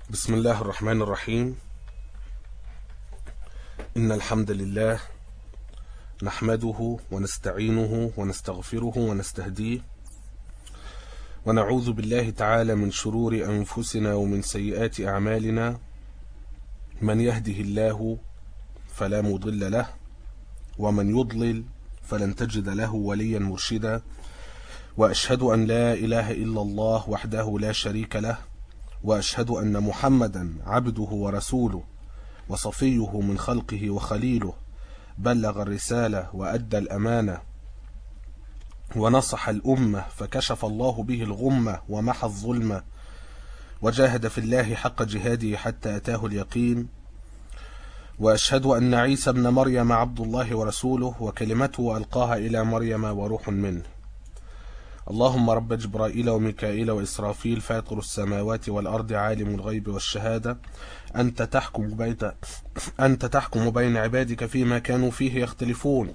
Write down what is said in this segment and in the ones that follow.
بسم الله الرحمن الرحيم إن الحمد لله نحمده ونستعينه ونستغفره ونستهديه ونعوذ بالله تعالى من شرور أنفسنا ومن سيئات أعمالنا من يهده الله فلا مضل له ومن يضلل فلن تجد له وليا مرشدا وأشهد أن لا إله إلا الله وحده لا شريك له وأشهد أن محمدا عبده ورسوله وصفيه من خلقه وخليله بلغ الرسالة وأدى الأمانة ونصح الأمة فكشف الله به الغمة ومحى الظلمة وجاهد في الله حق جهاده حتى أتاه اليقين وأشهد أن عيسى ابن مريم عبد الله ورسوله وكلمته ألقاها إلى مريم وروح منه اللهم رب جبرائيل وميكائيل وإسرافيل فاطر السماوات والأرض عالم الغيب والشهادة أنت تحكم بين أنت تحكم بين عبادك فيما كانوا فيه يختلفون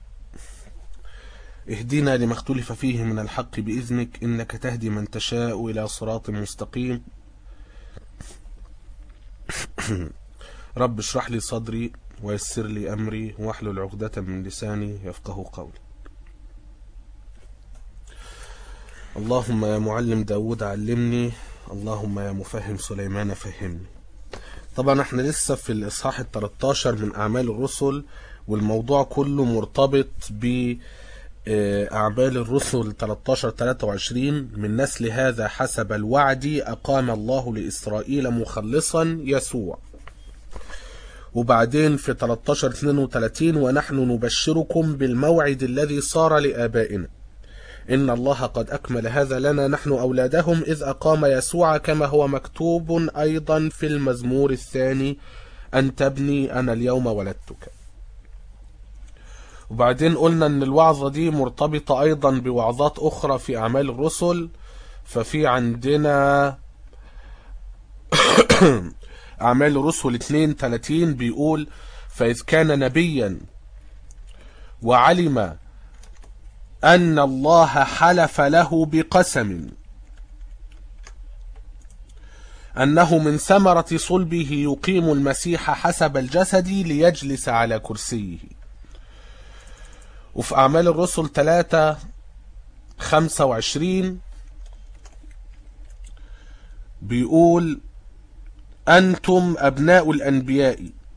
اهدنا لما اختلف فيه من الحق بإذنك إنك تهدي من تشاء إلى صراط مستقيم رب اشرح لي صدري ويسر لي أمري واحلل عقدة من لساني يفقه قولي اللهم يا معلم داود علمني اللهم يا مفهم سليمان فهمني طبعا احنا لسه في الإصحاح ال 13 من أعمال الرسل والموضوع كله مرتبط ب أعمال الرسل 13 23 من نسل هذا حسب الوعد أقام الله لإسرائيل مخلصا يسوع وبعدين في 13 32 ونحن نبشركم بالموعد الذي صار لآبائنا إن الله قد أكمل هذا لنا نحن أولادهم إذ أقام يسوع كما هو مكتوب أيضا في المزمور الثاني أن تبني أنا اليوم ولدتك وبعدين قلنا أن الوعظة دي مرتبطة أيضا بوعظات أخرى في أعمال الرسل ففي عندنا أعمال الرسل 32 بيقول فإذ كان نبيا وعلم أن الله حلف له بقسم أنه من ثمرة صلبه يقيم المسيح حسب الجسد ليجلس على كرسيه وفي أعمال الرسل 3 25 بيقول أنتم أبناء الأنبياء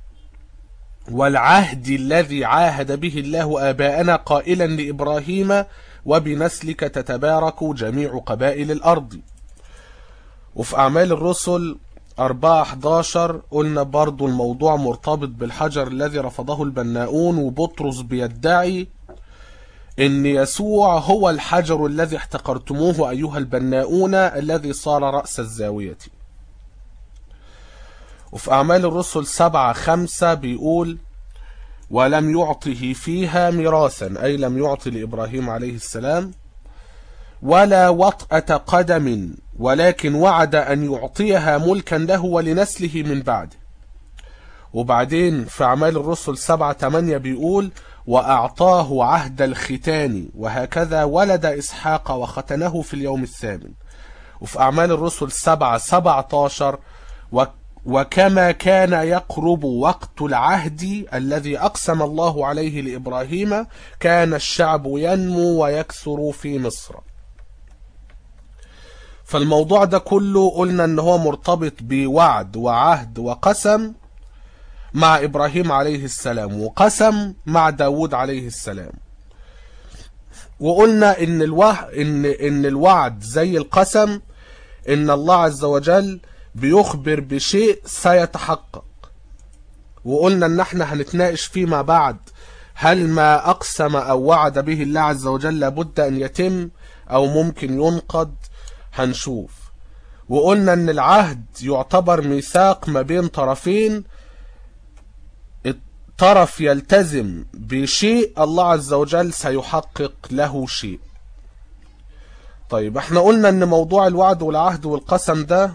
والعهد الذي عاهد به الله آباءنا قائلا لإبراهيم وبنسلك تتبارك جميع قبائل الأرض وفي أعمال الرسل 4 11 قلنا برضو الموضوع مرتبط بالحجر الذي رفضه البناؤون وبطرس بيدعي إن يسوع هو الحجر الذي احتقرتموه أيها البناؤون الذي صار رأس الزاوية وفي أعمال الرسل سبعة خمسة بيقول ولم يعطه فيها ميراثا أي لم يعطي لإبراهيم عليه السلام ولا وطأة قدم ولكن وعد أن يعطيها ملكا له ولنسله من بعده وبعدين في أعمال الرسل سبعة تمانية بيقول وأعطاه عهد الختان وهكذا ولد إسحاق وختنه في اليوم الثامن وفي أعمال الرسل سبعة سبعة عشر وكما كان يقرب وقت العهد الذي أقسم الله عليه لإبراهيم كان الشعب ينمو ويكثر في مصر فالموضوع ده كله قلنا ان هو مرتبط بوعد وعهد وقسم مع إبراهيم عليه السلام وقسم مع داود عليه السلام وقلنا ان, الوه... إن... إن الوعد زي القسم ان الله عز وجل بيخبر بشيء سيتحقق وقلنا ان احنا هنتناقش فيما بعد هل ما اقسم او وعد به الله عز وجل لابد ان يتم او ممكن ينقض هنشوف وقلنا ان العهد يعتبر ميثاق ما بين طرفين الطرف يلتزم بشيء الله عز وجل سيحقق له شيء طيب احنا قلنا ان موضوع الوعد والعهد والقسم ده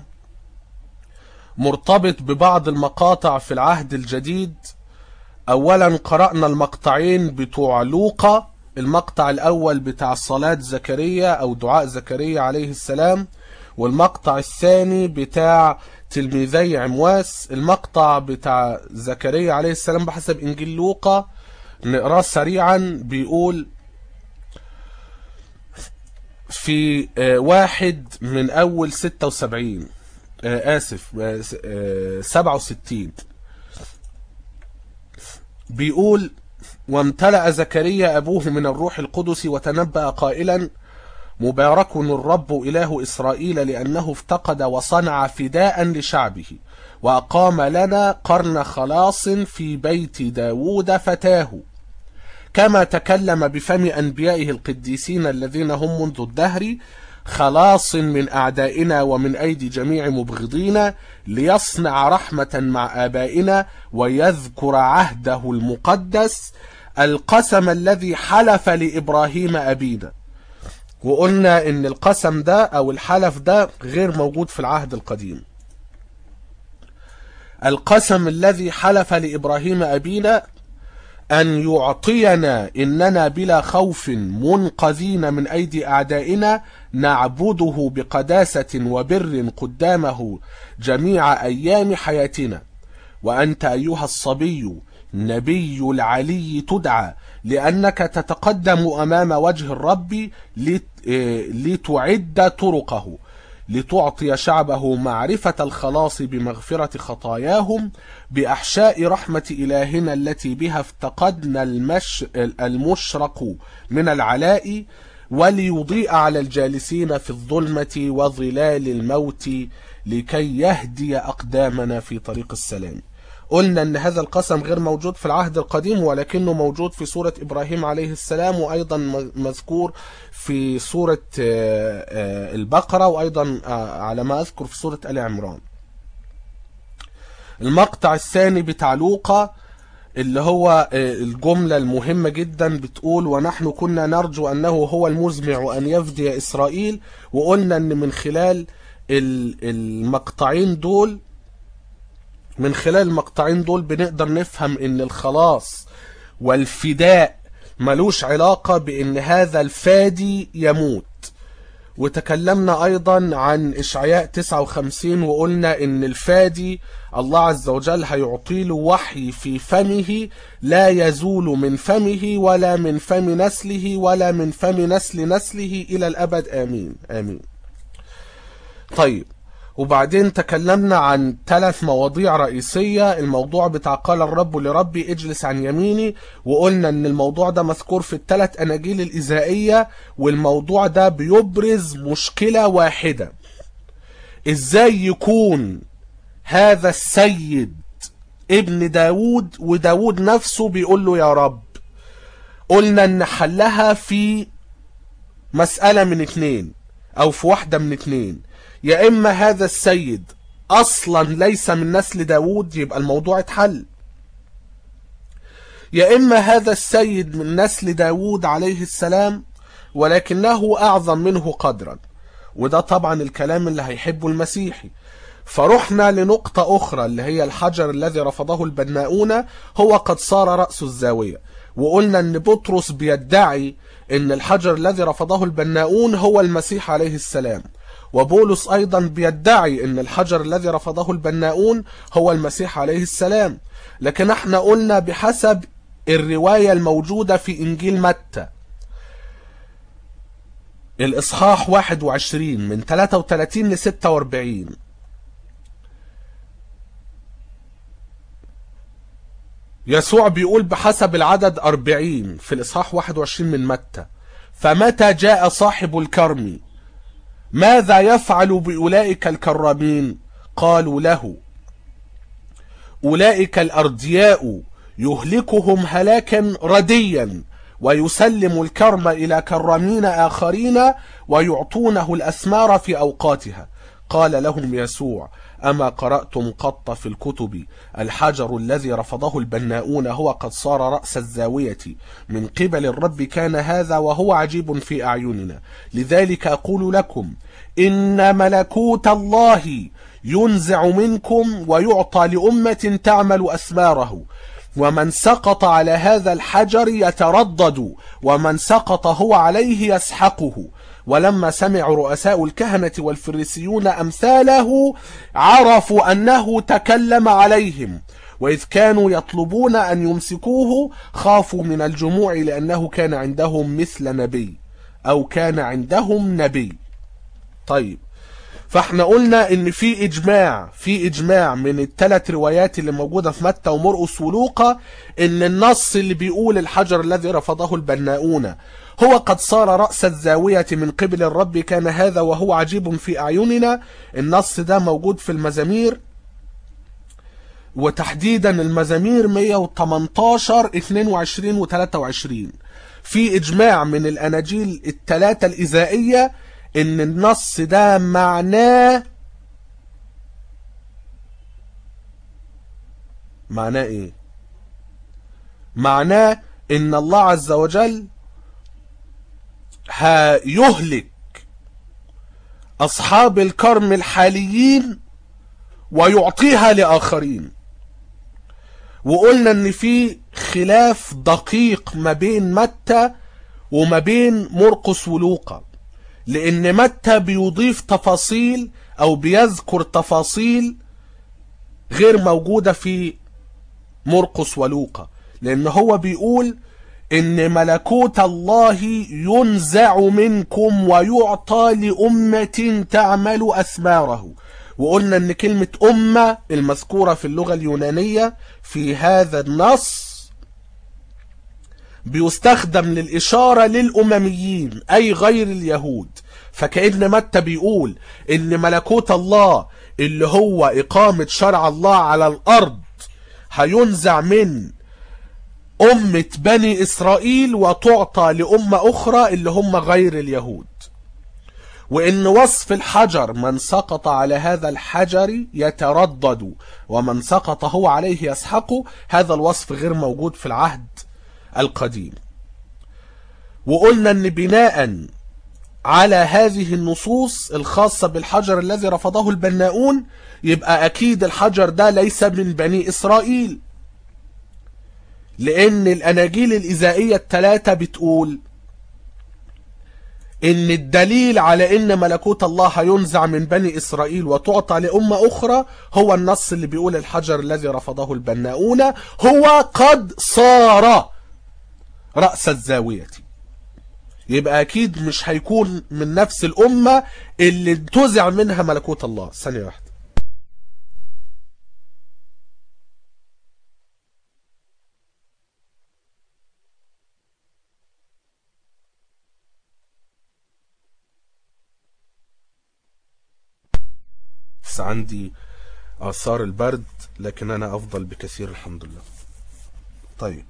مرتبط ببعض المقاطع في العهد الجديد اولا قرأنا المقطعين بتوع لوقا المقطع الاول بتاع صلاة زكريا او دعاء زكريا عليه السلام والمقطع الثاني بتاع تلميذي عمواس المقطع بتاع زكريا عليه السلام بحسب إنجيل لوقا نقراه سريعا بيقول في آه، واحد من أول ستة وسبعين آسف آه، س- آه، سبعة وستين بيقول وامتلأ زكريا أبوه من الروح القدس وتنبأ قائلا مبارك الرب إله إسرائيل لأنه افتقد وصنع فداء لشعبه وأقام لنا قرن خلاص في بيت داود فتاه كما تكلم بفم أنبيائه القديسين الذين هم منذ الدهر خلاص من أعدائنا ومن أيدي جميع مبغضينا ليصنع رحمة مع آبائنا ويذكر عهده المقدس القسم الذي حلف لإبراهيم أبينا وقلنا ان القسم ده او الحلف ده غير موجود في العهد القديم القسم الذي حلف لابراهيم ابينا ان يعطينا اننا بلا خوف منقذين من ايدي اعدائنا نعبده بقداسه وبر قدامه جميع ايام حياتنا وأنت أيها الصبي نبي العلي تدعى لأنك تتقدم أمام وجه الرب لت- إيه، لتعد طرقه لتعطي شعبه معرفة الخلاص بمغفرة خطاياهم بأحشاء رحمة إلهنا التي بها افتقدنا المش المشرق من العلاء وليضيء على الجالسين في الظلمة وظلال الموت لكي يهدي أقدامنا في طريق السلام قلنا ان هذا القسم غير موجود في العهد القديم ولكنه موجود في سورة ابراهيم عليه السلام وايضا م- مذكور في سورة آه، آه، البقرة وايضا آه، على ما اذكر في سورة ال عمران المقطع الثاني بتاع لوقا اللي هو آه، الجملة المهمة جدا بتقول ونحن كنا نرجو أنه هو المزمع أن يفدي إسرائيل وقلنا أن من خلال ال- المقطعين دول من خلال المقطعين دول بنقدر نفهم ان الخلاص والفداء ملوش علاقة بان هذا الفادي يموت وتكلمنا ايضا عن اشعياء 59 وقلنا ان الفادي الله عز وجل هيعطي له وحي في فمه لا يزول من فمه ولا من فم نسله ولا من فم نسل نسله الى الابد امين امين طيب وبعدين تكلمنا عن ثلاث مواضيع رئيسية الموضوع بتاع قال الرب لربي اجلس عن يميني وقلنا ان الموضوع ده مذكور في الثلاث اناجيل الازائية والموضوع ده بيبرز مشكلة واحدة ازاي يكون هذا السيد ابن داود وداود نفسه بيقول له يا رب قلنا ان حلها في مسألة من اتنين او في واحدة من اتنين يا اما هذا السيد اصلا ليس من نسل داود يبقى الموضوع اتحل يا اما هذا السيد من نسل داود عليه السلام ولكنه اعظم منه قدرا وده طبعا الكلام اللي هيحبه المسيحي فرحنا لنقطة أخرى اللي هي الحجر الذي رفضه البناؤون هو قد صار رأس الزاوية وقلنا أن بطرس بيدعي أن الحجر الذي رفضه البناؤون هو المسيح عليه السلام وبولس أيضا بيدعي أن الحجر الذي رفضه البناؤون هو المسيح عليه السلام لكن احنا قلنا بحسب الرواية الموجودة في إنجيل متى الإصحاح 21 من 33 ل 46 يسوع بيقول بحسب العدد 40 في الإصحاح 21 من متى فمتى جاء صاحب الكرم ماذا يفعل بأولئك الكرامين قالوا له أولئك الأردياء يهلكهم هلاكا رديا ويسلم الكرم إلى كرامين آخرين ويعطونه الأثمار في أوقاتها قال لهم يسوع أما قرأتم قط في الكتب الحجر الذي رفضه البناؤون هو قد صار رأس الزاوية من قبل الرب كان هذا وهو عجيب في أعيننا لذلك أقول لكم إن ملكوت الله ينزع منكم ويعطى لأمة تعمل أثماره ومن سقط على هذا الحجر يتردد ومن سقط هو عليه يسحقه ولما سمع رؤساء الكهنة والفريسيون أمثاله عرفوا أنه تكلم عليهم وإذ كانوا يطلبون أن يمسكوه خافوا من الجموع لأنه كان عندهم مثل نبي أو كان عندهم نبي طيب فاحنا قلنا ان في اجماع في اجماع من الثلاث روايات اللي موجودة في متى ومرقس ولوقا ان النص اللي بيقول الحجر الذي رفضه البناؤون هو قد صار رأس الزاوية من قبل الرب كان هذا وهو عجيب في أعيننا النص ده موجود في المزامير وتحديدا المزامير 118 22 و 23 في اجماع من الاناجيل الثلاثه الاذائيه ان النص ده معناه معناه ايه معناه ان الله عز وجل هيهلك اصحاب الكرم الحاليين ويعطيها لاخرين وقلنا ان في خلاف دقيق ما بين متى وما بين مرقس ولوقا لان متى بيضيف تفاصيل او بيذكر تفاصيل غير موجودة في مرقس ولوقا لان هو بيقول ان ملكوت الله ينزع منكم ويعطى لأمة تعمل أثماره وقلنا ان كلمة أمة المذكورة في اللغة اليونانية في هذا النص بيستخدم للإشارة للأمميين أي غير اليهود فكأن متى بيقول إن ملكوت الله اللي هو إقامة شرع الله على الأرض هينزع من أمة بني إسرائيل وتعطى لأمة أخرى اللي هم غير اليهود وإن وصف الحجر من سقط على هذا الحجر يتردد ومن سقط هو عليه يسحقه هذا الوصف غير موجود في العهد القديم وقلنا ان بناء على هذه النصوص الخاصة بالحجر الذي رفضه البناؤون يبقى اكيد الحجر ده ليس من بني اسرائيل لان الاناجيل الاذائية الثلاثة بتقول ان الدليل على ان ملكوت الله هينزع من بني اسرائيل وتعطى لامة اخرى هو النص اللي بيقول الحجر الذي رفضه البناؤون هو قد صار رأس الزاوية يبقى أكيد مش هيكون من نفس الأمة اللي انتزع منها ملكوت الله ثانية واحدة بس عندي آثار البرد لكن أنا أفضل بكثير الحمد لله طيب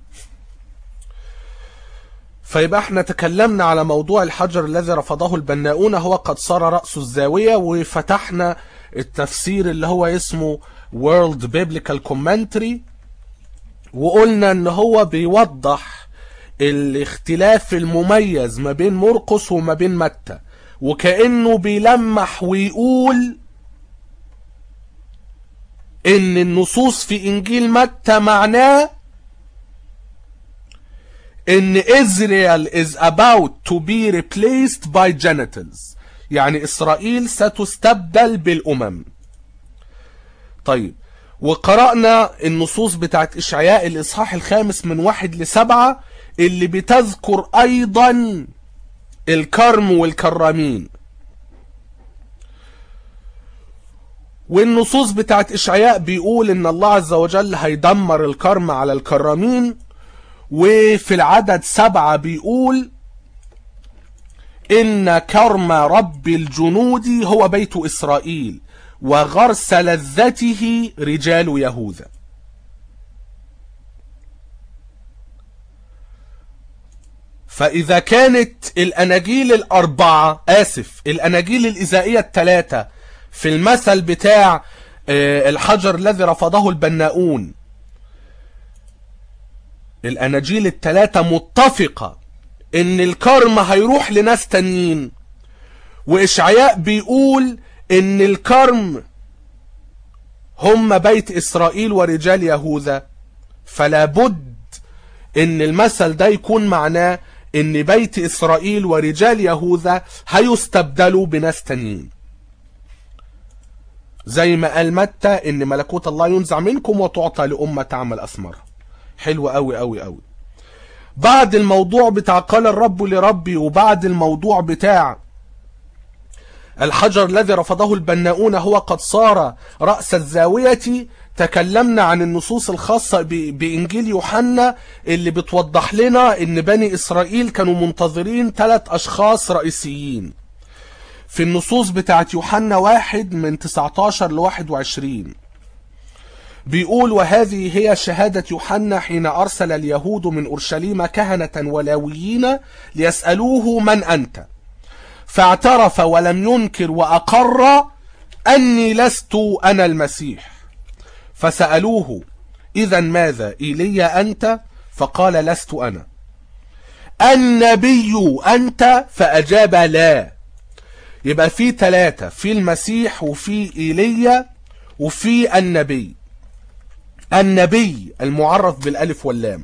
فيبقى احنا تكلمنا على موضوع الحجر الذي رفضه البناؤون هو قد صار رأس الزاوية وفتحنا التفسير اللي هو اسمه World Biblical Commentary وقلنا ان هو بيوضح الاختلاف المميز ما بين مرقس وما بين متى وكأنه بيلمح ويقول ان النصوص في انجيل متى معناه ان Israel is about to be replaced by genitals يعني اسرائيل ستستبدل بالامم طيب وقرأنا النصوص بتاعت اشعياء الاصحاح الخامس من واحد لسبعة اللي بتذكر ايضا الكرم والكرامين والنصوص بتاعت اشعياء بيقول ان الله عز وجل هيدمر الكرم على الكرامين وفي العدد سبعة بيقول إن كرم رب الجنود هو بيت إسرائيل وغرس لذته رجال يهوذا فإذا كانت الأناجيل الأربعة آسف الأناجيل الإزائية الثلاثة في المثل بتاع الحجر الذي رفضه البناؤون الاناجيل التلاتة متفقة ان الكرم هيروح لناس تانيين واشعياء بيقول ان الكرم هم بيت اسرائيل ورجال يهوذا فلا بد ان المثل ده يكون معناه ان بيت اسرائيل ورجال يهوذا هيستبدلوا بناس تانيين زي ما قال متى ان ملكوت الله ينزع منكم وتعطى لأمة تعمل أثمرها حلو قوي قوي قوي بعد الموضوع بتاع قال الرب لربي وبعد الموضوع بتاع الحجر الذي رفضه البناؤون هو قد صار رأس الزاوية تكلمنا عن النصوص الخاصة ب- بإنجيل يوحنا اللي بتوضح لنا ان بني إسرائيل كانوا منتظرين ثلاث أشخاص رئيسيين في النصوص بتاعت يوحنا واحد من 19 ل 21 بيقول وهذه هي شهادة يوحنا حين أرسل اليهود من أورشليم كهنة ولاويين ليسألوه من أنت فاعترف ولم ينكر وأقر أني لست أنا المسيح فسألوه إذا ماذا إيليا أنت فقال لست أنا النبي أنت فأجاب لا يبقى في ثلاثة في المسيح وفي إيليا وفي النبي النبي المعرف بالالف واللام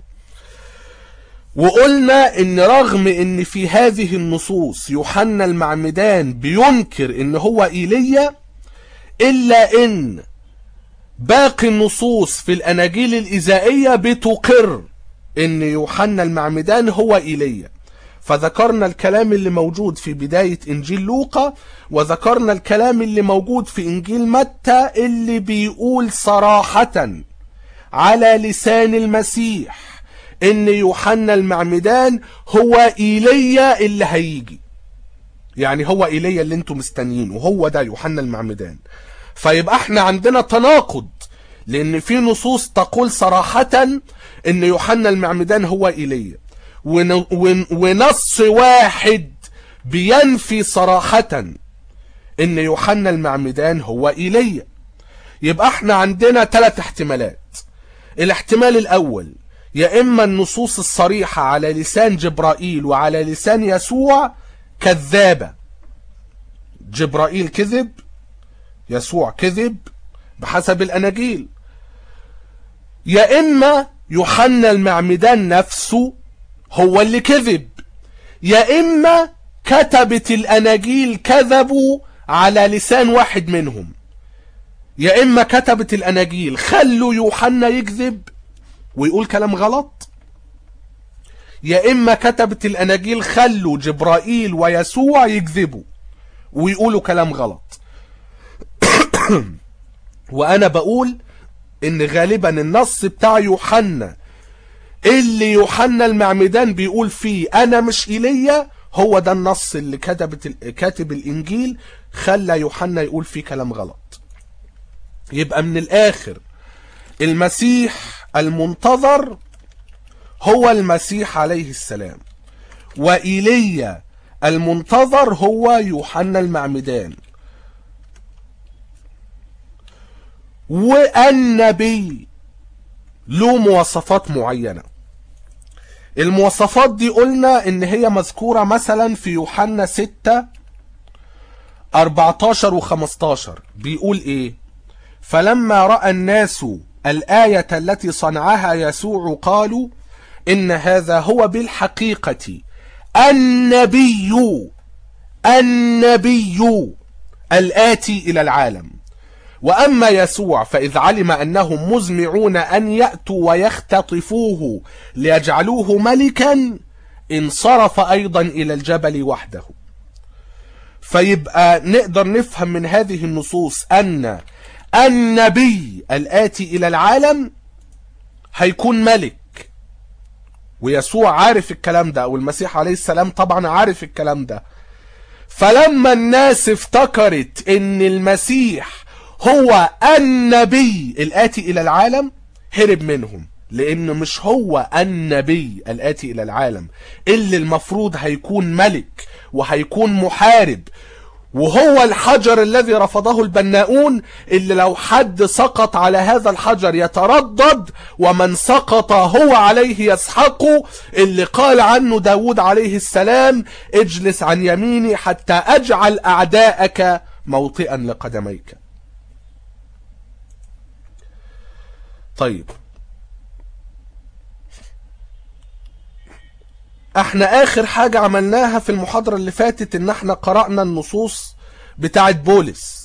وقلنا ان رغم ان في هذه النصوص يوحنا المعمدان بينكر ان هو ايليا الا ان باقي النصوص في الاناجيل الايزائيه بتقر ان يوحنا المعمدان هو ايليا فذكرنا الكلام اللي موجود في بداية إنجيل لوقا وذكرنا الكلام اللي موجود في إنجيل متى اللي بيقول صراحة على لسان المسيح إن يوحنا المعمدان هو إيليا اللي هيجي يعني هو إيليا اللي انتم مستنيين وهو ده يوحنا المعمدان فيبقى احنا عندنا تناقض لأن في نصوص تقول صراحة إن يوحنا المعمدان هو إيليا ون- ون- ونص واحد بينفي صراحة ان يوحنا المعمدان هو ايليا يبقى احنا عندنا ثلاث احتمالات الاحتمال الاول يا اما النصوص الصريحة على لسان جبرائيل وعلى لسان يسوع كذابة جبرائيل كذب يسوع كذب بحسب الاناجيل يا اما يوحنا المعمدان نفسه هو اللي كذب يا اما كتبة الاناجيل كذبوا على لسان واحد منهم يا اما كتبة الاناجيل خلوا يوحنا يكذب ويقول كلام غلط يا اما كتبة الاناجيل خلوا جبرائيل ويسوع يكذبوا ويقولوا كلام غلط وانا بقول ان غالبا النص بتاع يوحنا اللي يوحنا المعمدان بيقول فيه انا مش ايليا هو ده النص اللي كتبت ال- كاتب الانجيل خلى يوحنا يقول فيه كلام غلط يبقى من الاخر المسيح المنتظر هو المسيح عليه السلام وإيليا المنتظر هو يوحنا المعمدان والنبي له مواصفات معينة المواصفات دي قلنا ان هي مذكورة مثلا في يوحنا 6 14 و 15 بيقول ايه فلما رأى الناس الآية التي صنعها يسوع قالوا إن هذا هو بالحقيقة النبي النبي الآتي إلى العالم وأما يسوع فإذ علم أنهم مزمعون أن يأتوا ويختطفوه ليجعلوه ملكا انصرف أيضا إلى الجبل وحده فيبقى نقدر نفهم من هذه النصوص أن النبي الآتي إلى العالم هيكون ملك ويسوع عارف الكلام ده والمسيح عليه السلام طبعا عارف الكلام ده فلما الناس افتكرت ان المسيح هو النبي الآتي إلى العالم هرب منهم لأنه مش هو النبي الآتي إلى العالم اللي المفروض هيكون ملك وهيكون محارب وهو الحجر الذي رفضه البناؤون اللي لو حد سقط على هذا الحجر يتردد ومن سقط هو عليه يسحقه اللي قال عنه داود عليه السلام اجلس عن يميني حتى أجعل أعداءك موطئا لقدميك طيب احنا اخر حاجة عملناها في المحاضرة اللي فاتت ان احنا قرأنا النصوص بتاعت بولس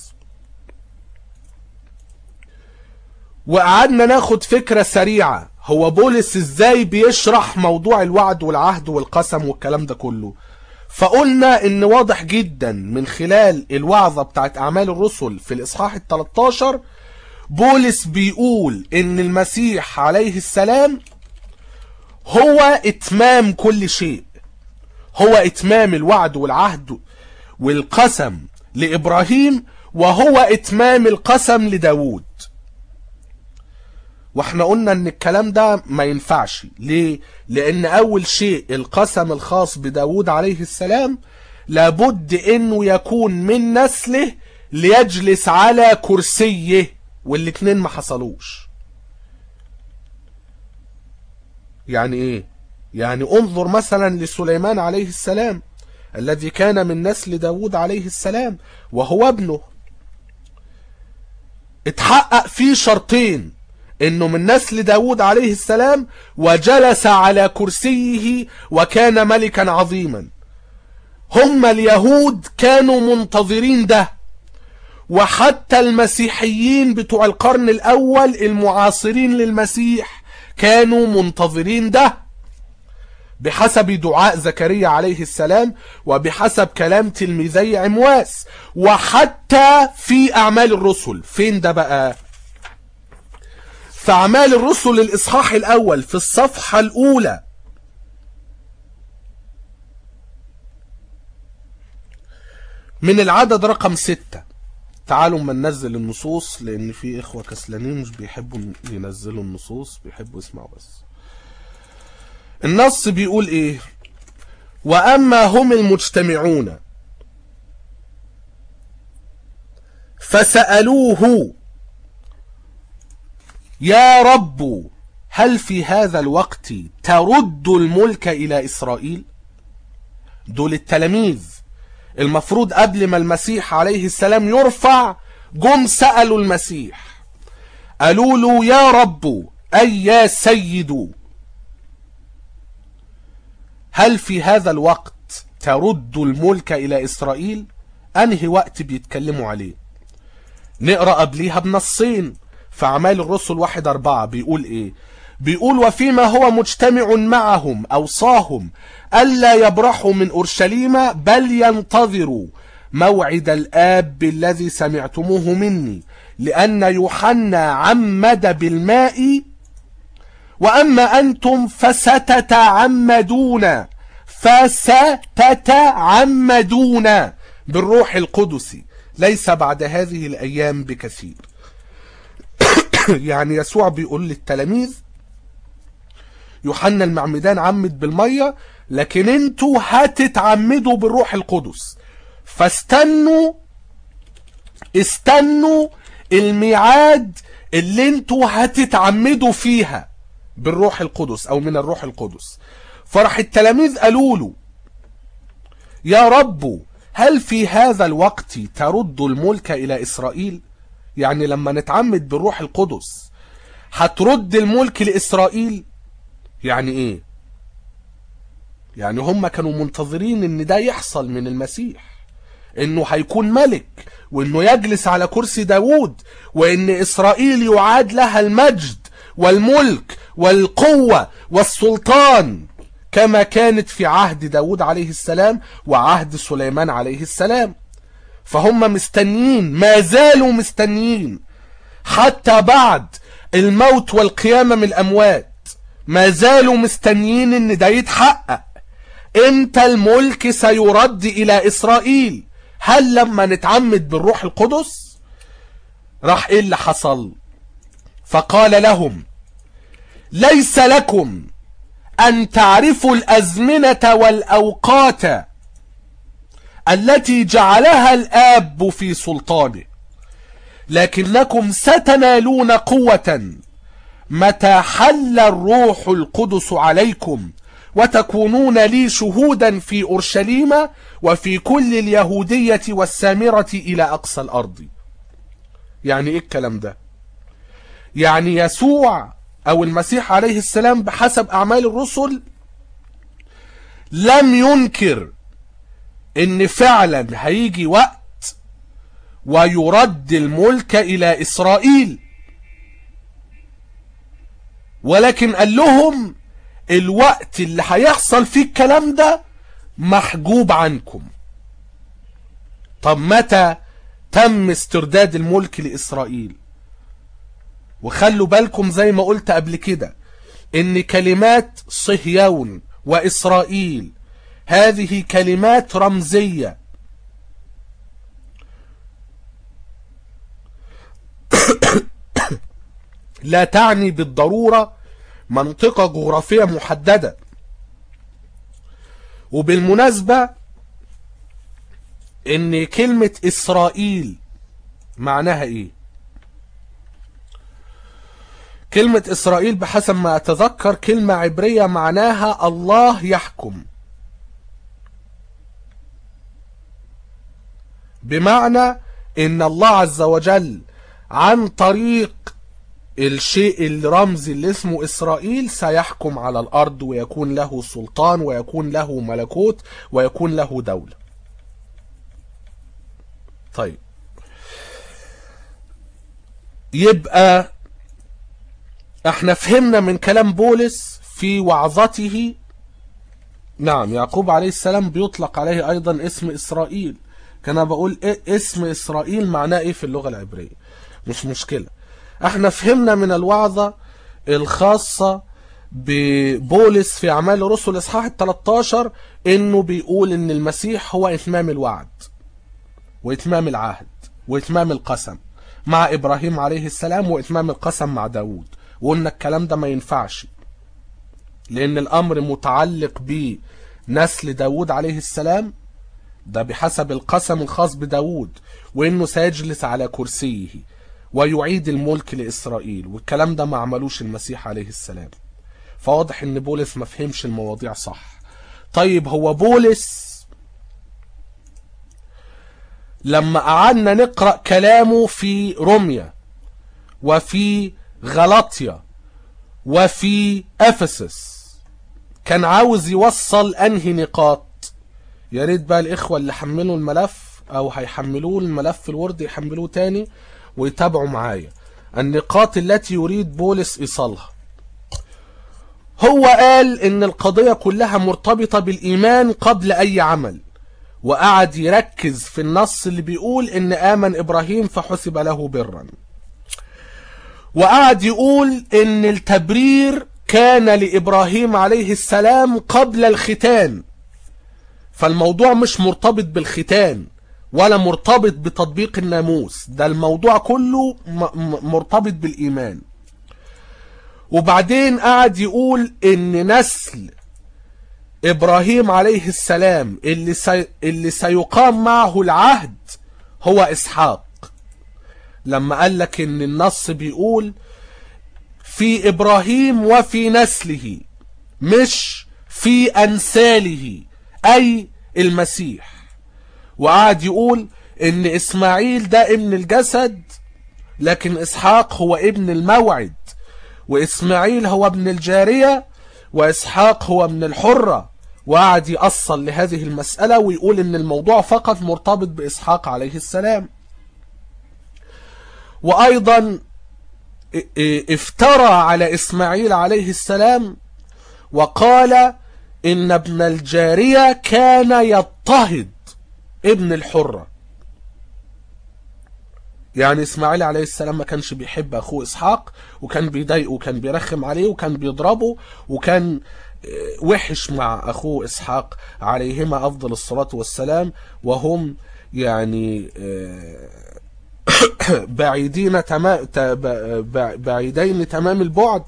وقعدنا ناخد فكرة سريعة هو بولس ازاي بيشرح موضوع الوعد والعهد والقسم والكلام ده كله فقلنا ان واضح جدا من خلال الوعظة بتاعت اعمال الرسل في الاصحاح ال 13 بولس بيقول ان المسيح عليه السلام هو اتمام كل شيء هو اتمام الوعد والعهد والقسم لابراهيم وهو اتمام القسم لداود واحنا قلنا ان الكلام ده ما ينفعش ليه لان اول شيء القسم الخاص بداود عليه السلام لابد انه يكون من نسله ليجلس على كرسيه والاتنين ما حصلوش يعني ايه يعني انظر مثلا لسليمان عليه السلام الذي كان من نسل داود عليه السلام وهو ابنه اتحقق فيه شرطين انه من نسل داود عليه السلام وجلس على كرسيه وكان ملكا عظيما هم اليهود كانوا منتظرين ده وحتى المسيحيين بتوع القرن الاول المعاصرين للمسيح كانوا منتظرين ده بحسب دعاء زكريا عليه السلام وبحسب كلام تلميذي عمواس وحتى في اعمال الرسل فين ده بقى في اعمال الرسل الاصحاح الاول في الصفحة الاولى من العدد رقم ستة تعالوا ما ننزل النصوص لان في اخوة كسلانين مش بيحبوا ينزلوا النصوص بيحبوا يسمعوا بس النص بيقول ايه واما هم المجتمعون فسألوه يا رب هل في هذا الوقت ترد الملك الى اسرائيل دول التلاميذ المفروض قبل ما المسيح عليه السلام يرفع جم سألوا المسيح قالوا له يا رب أي يا سيد هل في هذا الوقت ترد الملك إلى إسرائيل أنهي وقت بيتكلموا عليه نقرأ قبليها بنصين في أعمال الرسل واحد أربعة بيقول إيه بيقول وفيما هو مجتمع معهم أوصاهم ألا يبرحوا من أورشليم بل ينتظروا موعد الآب الذي سمعتموه مني لأن يوحنا عمد بالماء وأما أنتم فستتعمدون فستتعمدون بالروح القدس ليس بعد هذه الأيام بكثير يعني يسوع بيقول للتلاميذ يوحنا المعمدان عمد بالمية لكن انتوا هتتعمدوا بالروح القدس فاستنوا استنوا الميعاد اللي انتوا هتتعمدوا فيها بالروح القدس او من الروح القدس فرح التلاميذ قالوا له يا رب هل في هذا الوقت ترد الملك الى اسرائيل يعني لما نتعمد بالروح القدس هترد الملك لاسرائيل يعني ايه يعني هم كانوا منتظرين ان ده يحصل من المسيح انه هيكون ملك وانه يجلس على كرسي داود وان اسرائيل يعاد لها المجد والملك والقوة والسلطان كما كانت في عهد داود عليه السلام وعهد سليمان عليه السلام فهم مستنيين ما زالوا مستنيين حتى بعد الموت والقيامة من الأموات ما زالوا مستنيين ان ده يتحقق امتى الملك سيرد الى اسرائيل هل لما نتعمد بالروح القدس راح ايه اللي حصل فقال لهم ليس لكم ان تعرفوا الازمنة والاوقات التي جعلها الاب في سلطانه لكنكم ستنالون قوة متى حل الروح القدس عليكم وتكونون لي شهودا في أورشليم وفي كل اليهودية والسامرة إلى أقصى الأرض يعني إيه الكلام ده يعني يسوع أو المسيح عليه السلام بحسب أعمال الرسل لم ينكر ان فعلا هيجي وقت ويرد الملك الى اسرائيل ولكن قال لهم الوقت اللي هيحصل فيه الكلام ده محجوب عنكم طب متى تم استرداد الملك لإسرائيل وخلوا بالكم زي ما قلت قبل كده ان كلمات صهيون وإسرائيل هذه كلمات رمزية لا تعني بالضرورة منطقة جغرافية محددة وبالمناسبة ان كلمة اسرائيل معناها ايه كلمة اسرائيل بحسب ما اتذكر كلمة عبرية معناها الله يحكم بمعنى ان الله عز وجل عن طريق الشيء الرمزي اللي اسمه إسرائيل سيحكم على الأرض ويكون له سلطان ويكون له ملكوت ويكون له دولة طيب يبقى احنا فهمنا من كلام بولس في وعظته نعم يعقوب عليه السلام بيطلق عليه ايضا اسم اسرائيل كان بقول إيه اسم اسرائيل معناه ايه في اللغة العبرية مش مشكلة احنا فهمنا من الوعظة الخاصة ببولس في اعمال الرسل اصحاح ال 13 انه بيقول ان المسيح هو اتمام الوعد واتمام العهد واتمام القسم مع ابراهيم عليه السلام واتمام القسم مع داود وقلنا الكلام ده ما ينفعش لان الامر متعلق بنسل داود عليه السلام ده بحسب القسم الخاص بداود وانه سيجلس على كرسيه ويعيد الملك لإسرائيل والكلام ده ما عملوش المسيح عليه السلام فواضح ان بولس ما فهمش المواضيع صح طيب هو بولس لما قعدنا نقرأ كلامه في روميا وفي غلطيا وفي أفسس كان عاوز يوصل أنهي نقاط يا ريت بقى الإخوة اللي حملوا الملف أو هيحملوه الملف الورد يحملوه تاني ويتابعوا معايا النقاط التي يريد بولس إيصالها هو قال ان القضية كلها مرتبطة بالإيمان قبل أي عمل وقعد يركز في النص اللي بيقول ان آمن إبراهيم فحسب له برا وقعد يقول ان التبرير كان لإبراهيم عليه السلام قبل الختان فالموضوع مش مرتبط بالختان ولا مرتبط بتطبيق الناموس ده الموضوع كله مرتبط بالإيمان وبعدين قعد يقول ان نسل ابراهيم عليه السلام اللي, سي اللي سيقام معه العهد هو اسحاق لما قال لك ان النص بيقول في ابراهيم وفي نسله مش في انساله اي المسيح وقعد يقول ان اسماعيل ده ابن الجسد لكن اسحاق هو ابن الموعد واسماعيل هو ابن الجارية واسحاق هو ابن الحرة وقعد يأصل لهذه المسألة ويقول ان الموضوع فقط مرتبط باسحاق عليه السلام وايضا افترى على اسماعيل عليه السلام وقال ان ابن الجارية كان يضطهد ابن الحرة يعني اسماعيل عليه السلام ما كانش بيحب اخوه اسحاق وكان بيضايقه وكان بيرخم عليه وكان بيضربه وكان وحش مع اخوه اسحاق عليهما افضل الصلاة والسلام وهم يعني بعيدين تمام بعيدين تمام البعد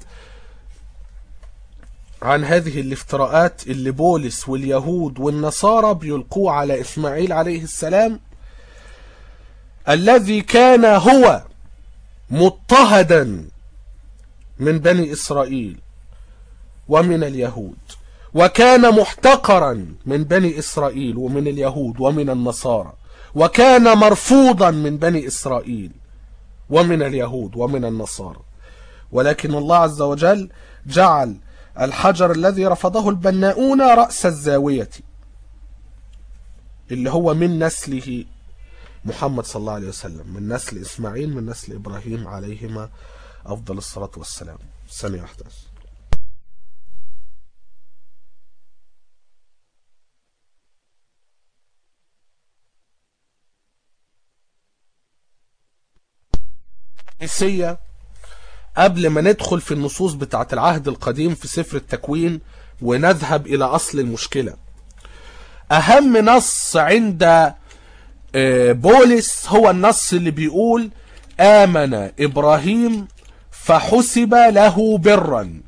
عن هذه الافتراءات اللي بولس واليهود والنصارى بيلقوه على إسماعيل عليه السلام الذي كان هو مضطهدا من بني إسرائيل ومن اليهود وكان محتقرا من بني إسرائيل ومن اليهود ومن النصارى وكان مرفوضا من بني إسرائيل ومن اليهود ومن النصارى ولكن الله عز وجل جعل الحجر الذي رفضه البناؤون رأس الزاوية اللي هو من نسله محمد صلى الله عليه وسلم من نسل إسماعيل من نسل إبراهيم عليهما أفضل الصلاة والسلام ثانية واحدة السية قبل ما ندخل في النصوص بتاعة العهد القديم في سفر التكوين ونذهب إلى أصل المشكلة أهم نص عند بولس هو النص اللي بيقول آمن إبراهيم فحسب له برا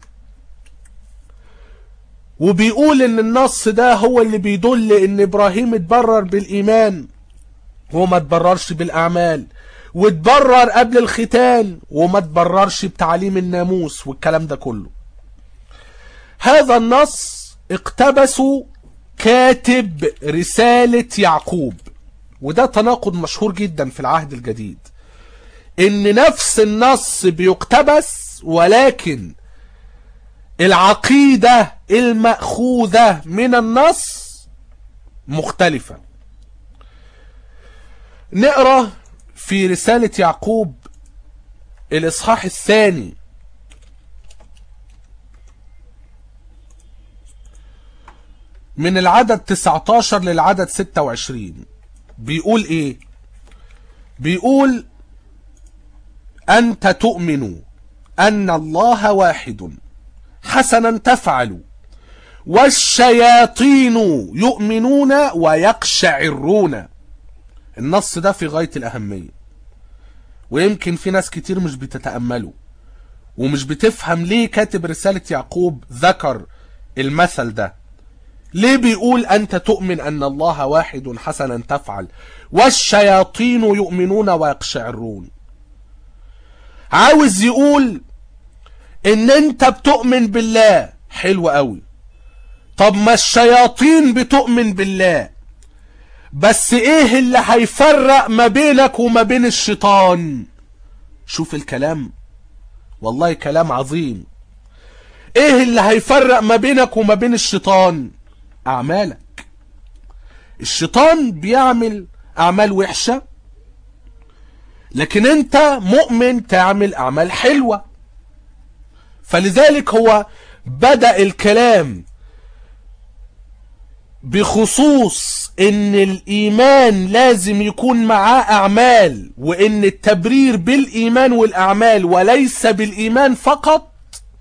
وبيقول ان النص ده هو اللي بيدل ان ابراهيم اتبرر بالايمان وما اتبررش بالاعمال واتبرر قبل الختان وما اتبررش بتعليم الناموس والكلام ده كله هذا النص اقتبسه كاتب رسالة يعقوب وده تناقض مشهور جدا في العهد الجديد ان نفس النص بيقتبس ولكن العقيدة المأخوذة من النص مختلفة نقرأ في رسالة يعقوب الإصحاح الثاني من العدد 19 للعدد 26 بيقول ايه بيقول أنت تؤمن أن الله واحد حسنا تفعل والشياطين يؤمنون ويقشعرون النص ده في غاية الأهمية ويمكن في ناس كتير مش بتتأمله ومش بتفهم ليه كاتب رسالة يعقوب ذكر المثل ده ليه بيقول أنت تؤمن أن الله واحد حسنا تفعل والشياطين يؤمنون ويقشعرون عاوز يقول ان انت بتؤمن بالله حلو قوي طب ما الشياطين بتؤمن بالله بس ايه اللي هيفرق ما بينك وما بين الشيطان شوف الكلام والله كلام عظيم ايه اللي هيفرق ما بينك وما بين الشيطان اعمالك الشيطان بيعمل اعمال وحشة لكن انت مؤمن تعمل اعمال حلوة فلذلك هو بدأ الكلام بخصوص ان الايمان لازم يكون معاه اعمال وان التبرير بالايمان والاعمال وليس بالايمان فقط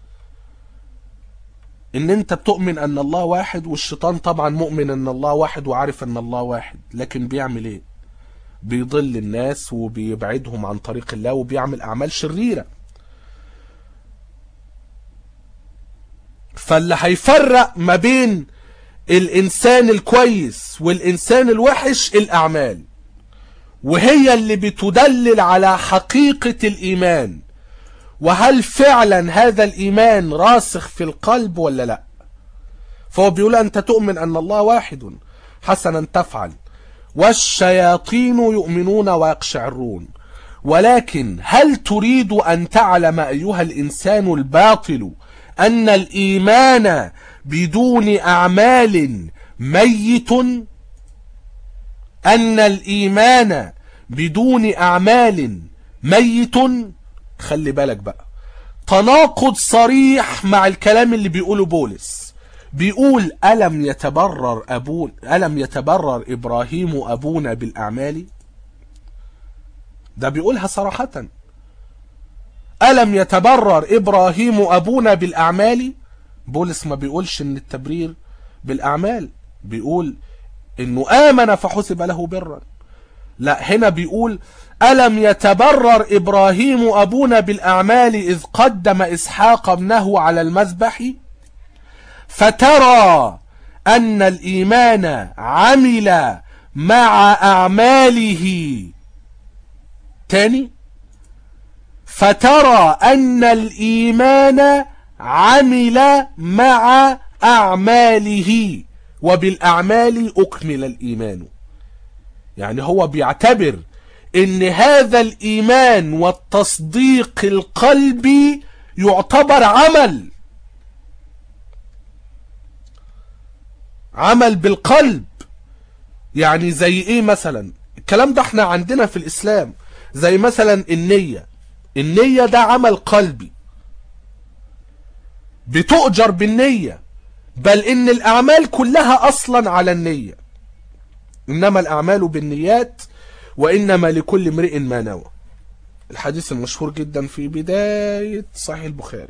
ان انت بتؤمن ان الله واحد والشيطان طبعا مؤمن ان الله واحد وعارف ان الله واحد لكن بيعمل ايه بيضل الناس وبيبعدهم عن طريق الله وبيعمل اعمال شريره فاللي هيفرق ما بين الانسان الكويس والانسان الوحش الاعمال وهي اللي بتدلل على حقيقة الايمان وهل فعلا هذا الايمان راسخ في القلب ولا لا فهو بيقول انت تؤمن ان الله واحد حسنا تفعل والشياطين يؤمنون ويقشعرون ولكن هل تريد ان تعلم ايها الانسان الباطل ان الايمان بدون اعمال ميت ان الايمان بدون اعمال ميت خلي بالك بقى تناقض صريح مع الكلام اللي بيقوله بولس بيقول ألم يتبرر أبون ألم يتبرر إبراهيم أبونا بالأعمال ده بيقولها صراحة ألم يتبرر إبراهيم أبونا بالأعمال بولس ما بيقولش إن التبرير بالأعمال بيقول إنه آمن فحسب له برا لا هنا بيقول ألم يتبرر إبراهيم أبونا بالأعمال إذ قدم إسحاق ابنه على المذبح فترى أن الإيمان عمل مع أعماله تاني فترى أن الإيمان عمل مع أعماله وبالأعمال أكمل الإيمان يعني هو بيعتبر ان هذا الايمان والتصديق القلبي يعتبر عمل عمل بالقلب يعني زي ايه مثلا الكلام ده احنا عندنا في الاسلام زي مثلا النية النية ده عمل قلبي بتؤجر بالنية بل ان الاعمال كلها اصلا على النية انما الاعمال بالنيات وانما لكل امرئ ما نوى الحديث المشهور جدا في بداية صحيح البخاري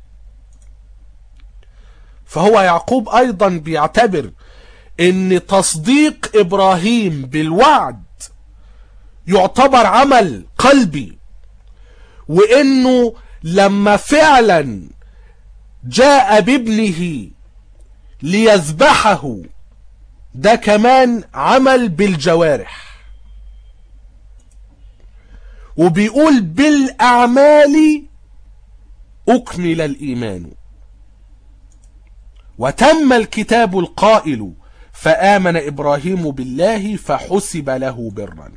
فهو يعقوب ايضا بيعتبر ان تصديق ابراهيم بالوعد يعتبر عمل قلبي وانه لما فعلا جاء بابنه ليذبحه ده كمان عمل بالجوارح وبيقول بالاعمال اكمل الايمان وتم الكتاب القائل فآمن إبراهيم بالله فحسب له برا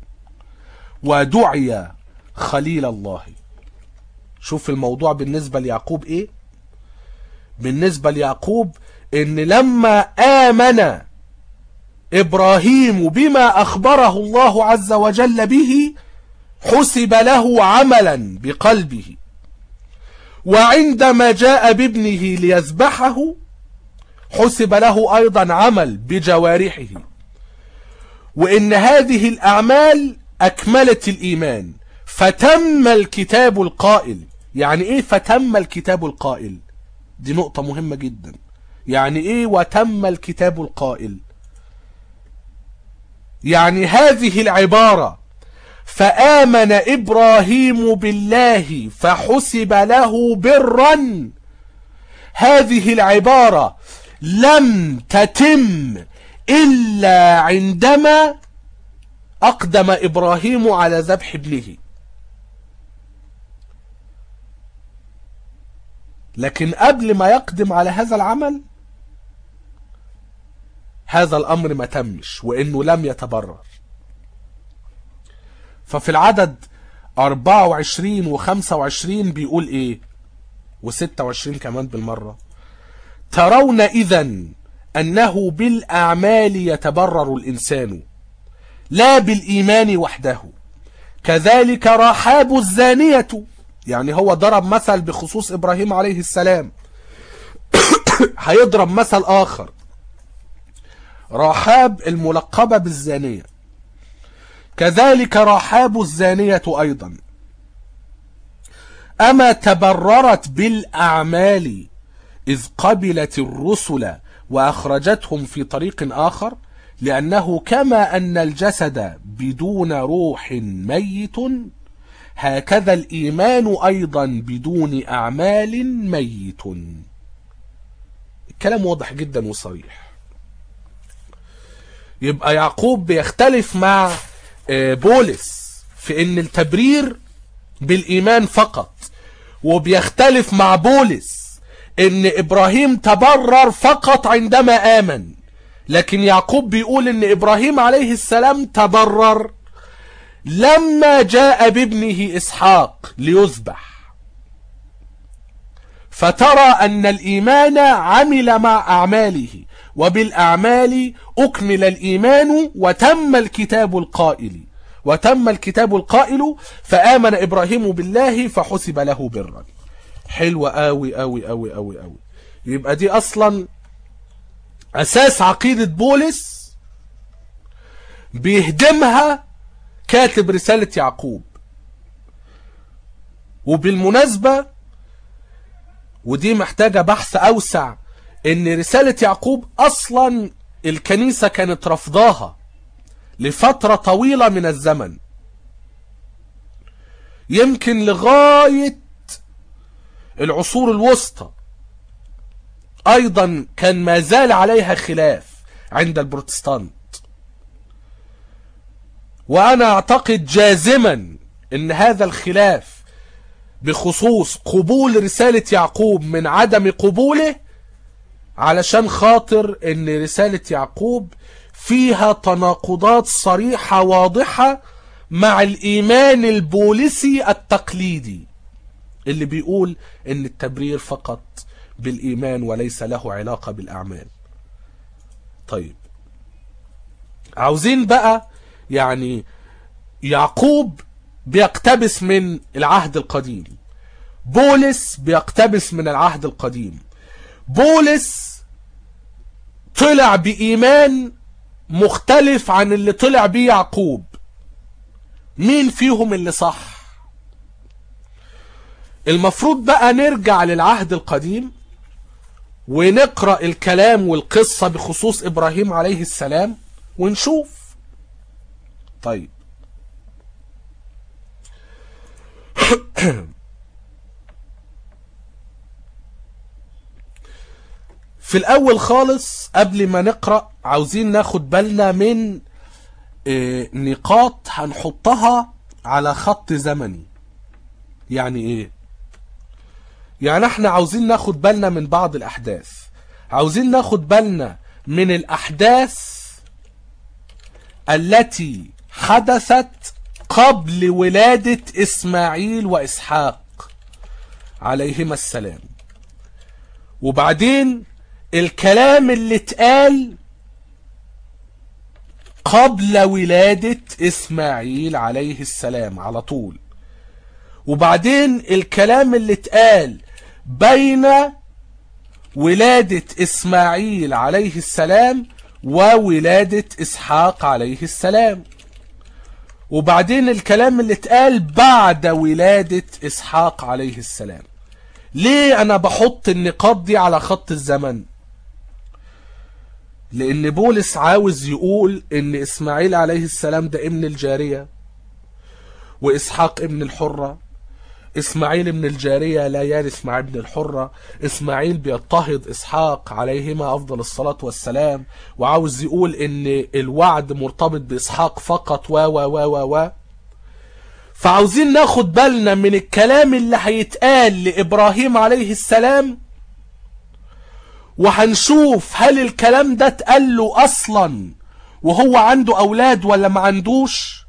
ودعي خليل الله شوف الموضوع بالنسبة ليعقوب ايه بالنسبة ليعقوب ان لما آمن إبراهيم بما أخبره الله عز وجل به حسب له عملا بقلبه وعندما جاء بابنه ليذبحه حسب له أيضا عمل بجوارحه وإن هذه الأعمال أكملت الإيمان فتم الكتاب القائل يعني إيه فتم الكتاب القائل دي نقطة مهمة جدا يعني إيه وتم الكتاب القائل يعني هذه العبارة فآمن إبراهيم بالله فحسب له برا هذه العبارة لم تتم إلا عندما أقدم إبراهيم على ذبح ابنه لكن قبل ما يقدم على هذا العمل هذا الأمر ما تمش وإنه لم يتبرر ففي العدد 24 و 25 بيقول إيه و 26 كمان بالمرة ترون إذا أنه بالأعمال يتبرر الإنسان لا بالإيمان وحده كذلك رحاب الزانية يعني هو ضرب مثل بخصوص إبراهيم عليه السلام هيضرب مثل آخر رحاب الملقبة بالزانية كذلك رحاب الزانية أيضا أما تبررت بالأعمال إذ قبلت الرسل وأخرجتهم في طريق آخر لأنه كما أن الجسد بدون روح ميت هكذا الإيمان أيضا بدون أعمال ميت الكلام واضح جدا وصريح يبقى يعقوب بيختلف مع بولس في ان التبرير بالإيمان فقط وبيختلف مع بولس ان إبراهيم تبرر فقط عندما آمن لكن يعقوب بيقول ان إبراهيم عليه السلام تبرر لما جاء بابنه إسحاق ليذبح فترى أن الإيمان عمل مع أعماله وبالأعمال أكمل الإيمان وتم الكتاب القائل وتم الكتاب القائل فآمن إبراهيم بالله فحسب له برا حلوة آوي آوي آوي آوي آوي يبقى دي أصلا أساس عقيدة بولس بيهدمها كاتب رسالة يعقوب وبالمناسبة ودي محتاجة بحث أوسع إن رسالة يعقوب أصلا الكنيسة كانت رفضاها لفترة طويلة من الزمن يمكن لغاية العصور الوسطى أيضا كان ما زال عليها خلاف عند البروتستانت وأنا أعتقد جازما أن هذا الخلاف بخصوص قبول رسالة يعقوب من عدم قبوله علشان خاطر أن رسالة يعقوب فيها تناقضات صريحة واضحة مع الإيمان البوليسي التقليدي اللي بيقول أن التبرير فقط بالإيمان وليس له علاقة بالأعمال طيب عاوزين بقى يعني يعقوب بيقتبس من العهد القديم بولس بيقتبس من العهد القديم بولس طلع بإيمان مختلف عن اللي طلع بيه يعقوب مين فيهم اللي صح المفروض بقى نرجع للعهد القديم ونقرأ الكلام والقصة بخصوص إبراهيم عليه السلام ونشوف طيب في الأول خالص قبل ما نقرأ عاوزين ناخد بالنا من آه، نقاط هنحطها على خط زمني يعني ايه يعني احنا عاوزين ناخد بالنا من بعض الاحداث عاوزين ناخد بالنا من الاحداث التي حدثت قبل ولادة اسماعيل واسحاق عليهما السلام وبعدين الكلام اللي اتقال قبل ولادة اسماعيل عليه السلام على طول وبعدين الكلام اللي اتقال بين ولادة اسماعيل عليه السلام وولادة اسحاق عليه السلام وبعدين الكلام اللي اتقال بعد ولادة اسحاق عليه السلام ليه انا بحط النقاط دي على خط الزمن لان بولس عاوز يقول ان اسماعيل عليه السلام ده ابن الجارية واسحاق ابن الحرة اسماعيل ابن الجارية لا يرث مع ابن الحرة اسماعيل بيضطهد اسحاق عليهما افضل الصلاة والسلام وعاوز يقول ان الوعد مرتبط باسحاق فقط و و و و و فعاوزين ناخد بالنا من الكلام اللي هيتقال لابراهيم عليه السلام وهنشوف هل الكلام ده اتقال له اصلا وهو عنده اولاد ولا ما عندوش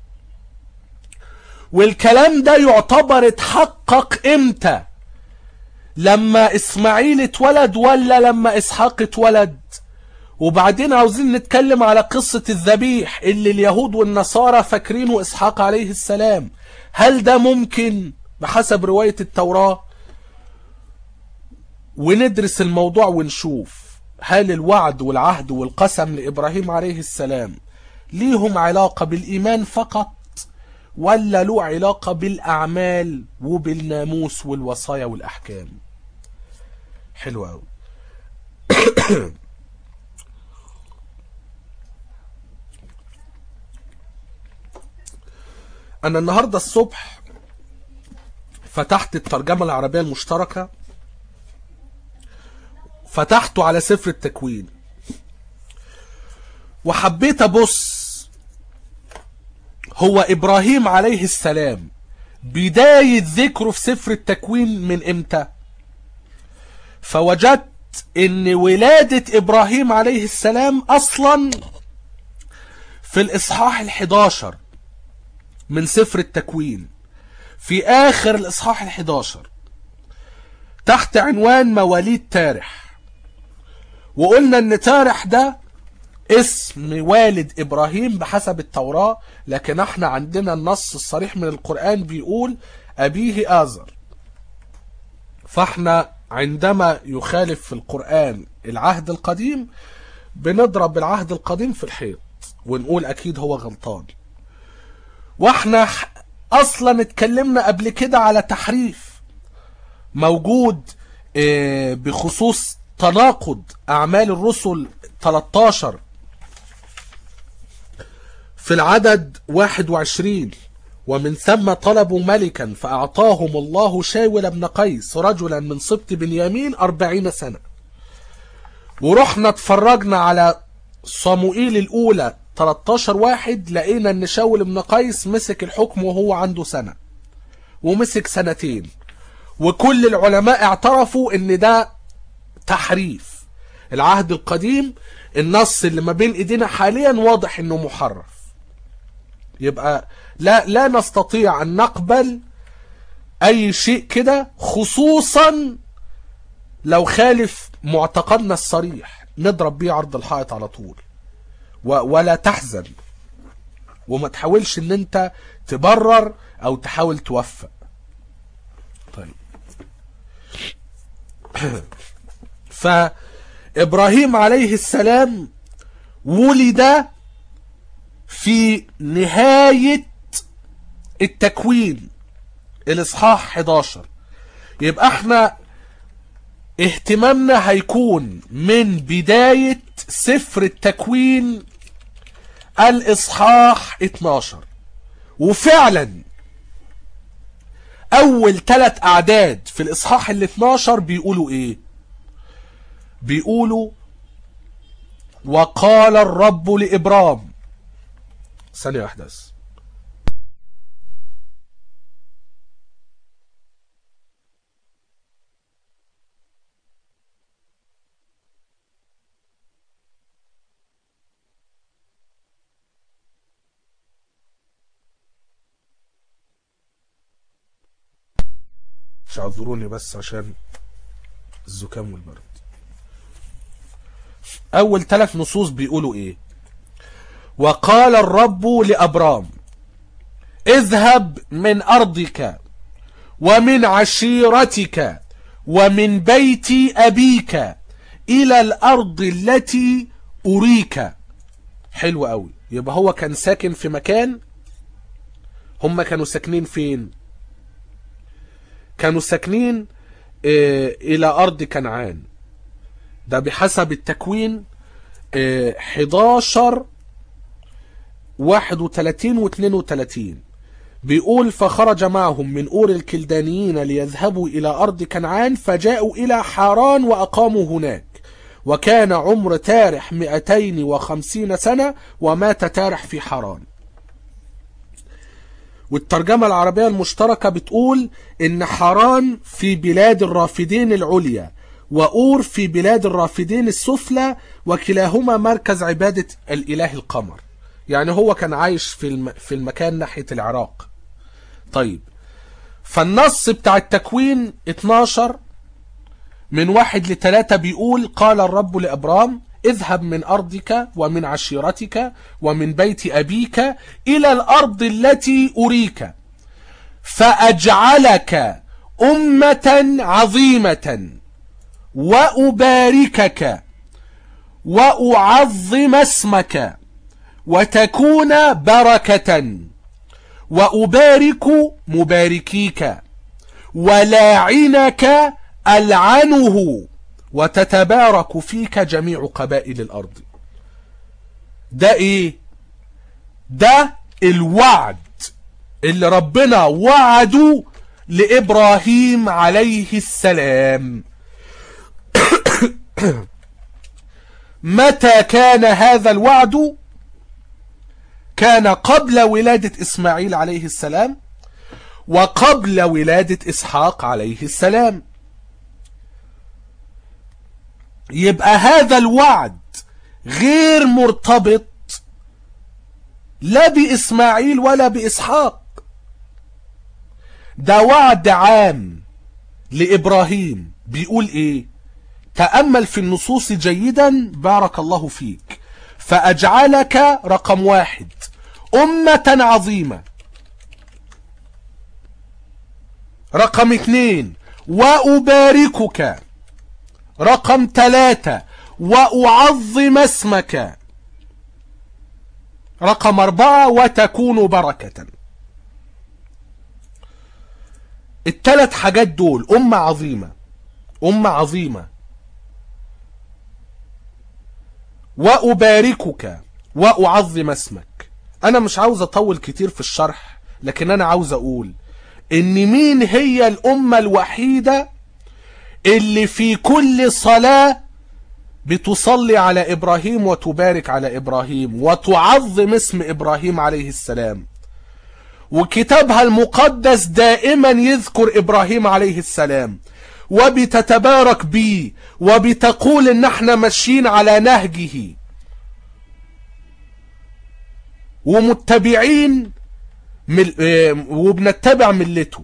والكلام ده يعتبر اتحقق امتى لما اسماعيل اتولد ولا لما اسحاق اتولد وبعدين عاوزين نتكلم على قصة الذبيح اللي اليهود والنصارى فاكرينه اسحاق عليه السلام هل ده ممكن بحسب رواية التوراة وندرس الموضوع ونشوف هل الوعد والعهد والقسم لإبراهيم عليه السلام ليهم علاقة بالإيمان فقط ولا له علاقة بالأعمال وبالناموس والوصايا والأحكام حلو أوي أنا النهاردة الصبح فتحت الترجمة العربية المشتركة فتحته على سفر التكوين وحبيت ابص هو ابراهيم عليه السلام بداية ذكره في سفر التكوين من امتى فوجدت ان ولادة ابراهيم عليه السلام اصلا في الاصحاح الحداشر من سفر التكوين في اخر الاصحاح الحداشر تحت عنوان مواليد تارح وقلنا ان تارح ده اسم والد ابراهيم بحسب التوراة لكن احنا عندنا النص الصريح من القرآن بيقول ابيه آزر فاحنا عندما يخالف في القرآن العهد القديم بنضرب العهد القديم في الحيط ونقول اكيد هو غلطان واحنا اصلا اتكلمنا قبل كده على تحريف موجود اه بخصوص تناقض أعمال الرسل 13 في العدد 21 ومن ثم طلبوا ملكا فأعطاهم الله شاول بن قيس رجلا من سبط بنيامين أربعين سنة ورحنا اتفرجنا على صموئيل الأولى 13 واحد لقينا ان شاول بن قيس مسك الحكم وهو عنده سنة ومسك سنتين وكل العلماء اعترفوا ان ده تحريف العهد القديم النص اللي ما بين ايدينا حاليا واضح انه محرف يبقى لا لا نستطيع ان نقبل اي شيء كده خصوصا لو خالف معتقدنا الصريح نضرب بيه عرض الحائط على طول ولا تحزن وما تحاولش ان انت تبرر او تحاول توفق طيب فابراهيم عليه السلام ولد في نهاية التكوين الاصحاح 11 يبقى احنا اهتمامنا هيكون من بداية سفر التكوين الاصحاح 12 وفعلا اول ثلاث اعداد في الاصحاح ال 12 بيقولوا ايه بيقولوا وقال الرب لابرام ثانية واحدة بس مش اعذروني بس عشان الزكام والبرد اول ثلاث نصوص بيقولوا ايه وقال الرب لابرام اذهب من ارضك ومن عشيرتك ومن بيت ابيك الى الارض التي اريك حلو قوي يبقى هو كان ساكن في مكان هم كانوا ساكنين فين كانوا ساكنين اه الى ارض كنعان ده بحسب التكوين اه 11 31 و 32 بيقول فخرج معهم من أور الكلدانيين ليذهبوا إلى أرض كنعان فجاءوا إلى حاران وأقاموا هناك وكان عمر تارح 250 سنة ومات تارح في حاران والترجمة العربية المشتركة بتقول إن حران في بلاد الرافدين العليا وأور في بلاد الرافدين السفلى وكلاهما مركز عبادة الإله القمر يعني هو كان عايش في الم... في المكان ناحية العراق طيب فالنص بتاع التكوين 12 من واحد لثلاثة بيقول قال الرب لأبرام اذهب من أرضك ومن عشيرتك ومن بيت أبيك إلى الأرض التي أريك فأجعلك أمة عظيمة وأباركك وأعظم اسمك وتكون بركة وأبارك مباركيك ولاعنك ألعنه وتتبارك فيك جميع قبائل الأرض ده إيه ده الوعد اللي ربنا وعده لإبراهيم عليه السلام متى كان هذا الوعد كان قبل ولادة إسماعيل عليه السلام وقبل ولادة إسحاق عليه السلام يبقى هذا الوعد غير مرتبط لا بإسماعيل ولا بإسحاق ده وعد عام لإبراهيم بيقول إيه تأمل في النصوص جيدا بارك الله فيك فأجعلك رقم واحد أمة عظيمة رقم اثنين وأباركك رقم ثلاثة وأعظم اسمك رقم أربعة وتكون بركة الثلاث حاجات دول أمة عظيمة أمة عظيمة وأباركك وأعظم اسمك أنا مش عاوز أطول كتير في الشرح لكن أنا عاوز أقول إن مين هي الأمة الوحيدة اللي في كل صلاة بتصلي على إبراهيم وتبارك على إبراهيم وتعظم اسم إبراهيم عليه السلام وكتابها المقدس دائما يذكر إبراهيم عليه السلام وبتتبارك بيه وبتقول ان احنا ماشيين على نهجه ومتبعين مل... وبنتبع ملته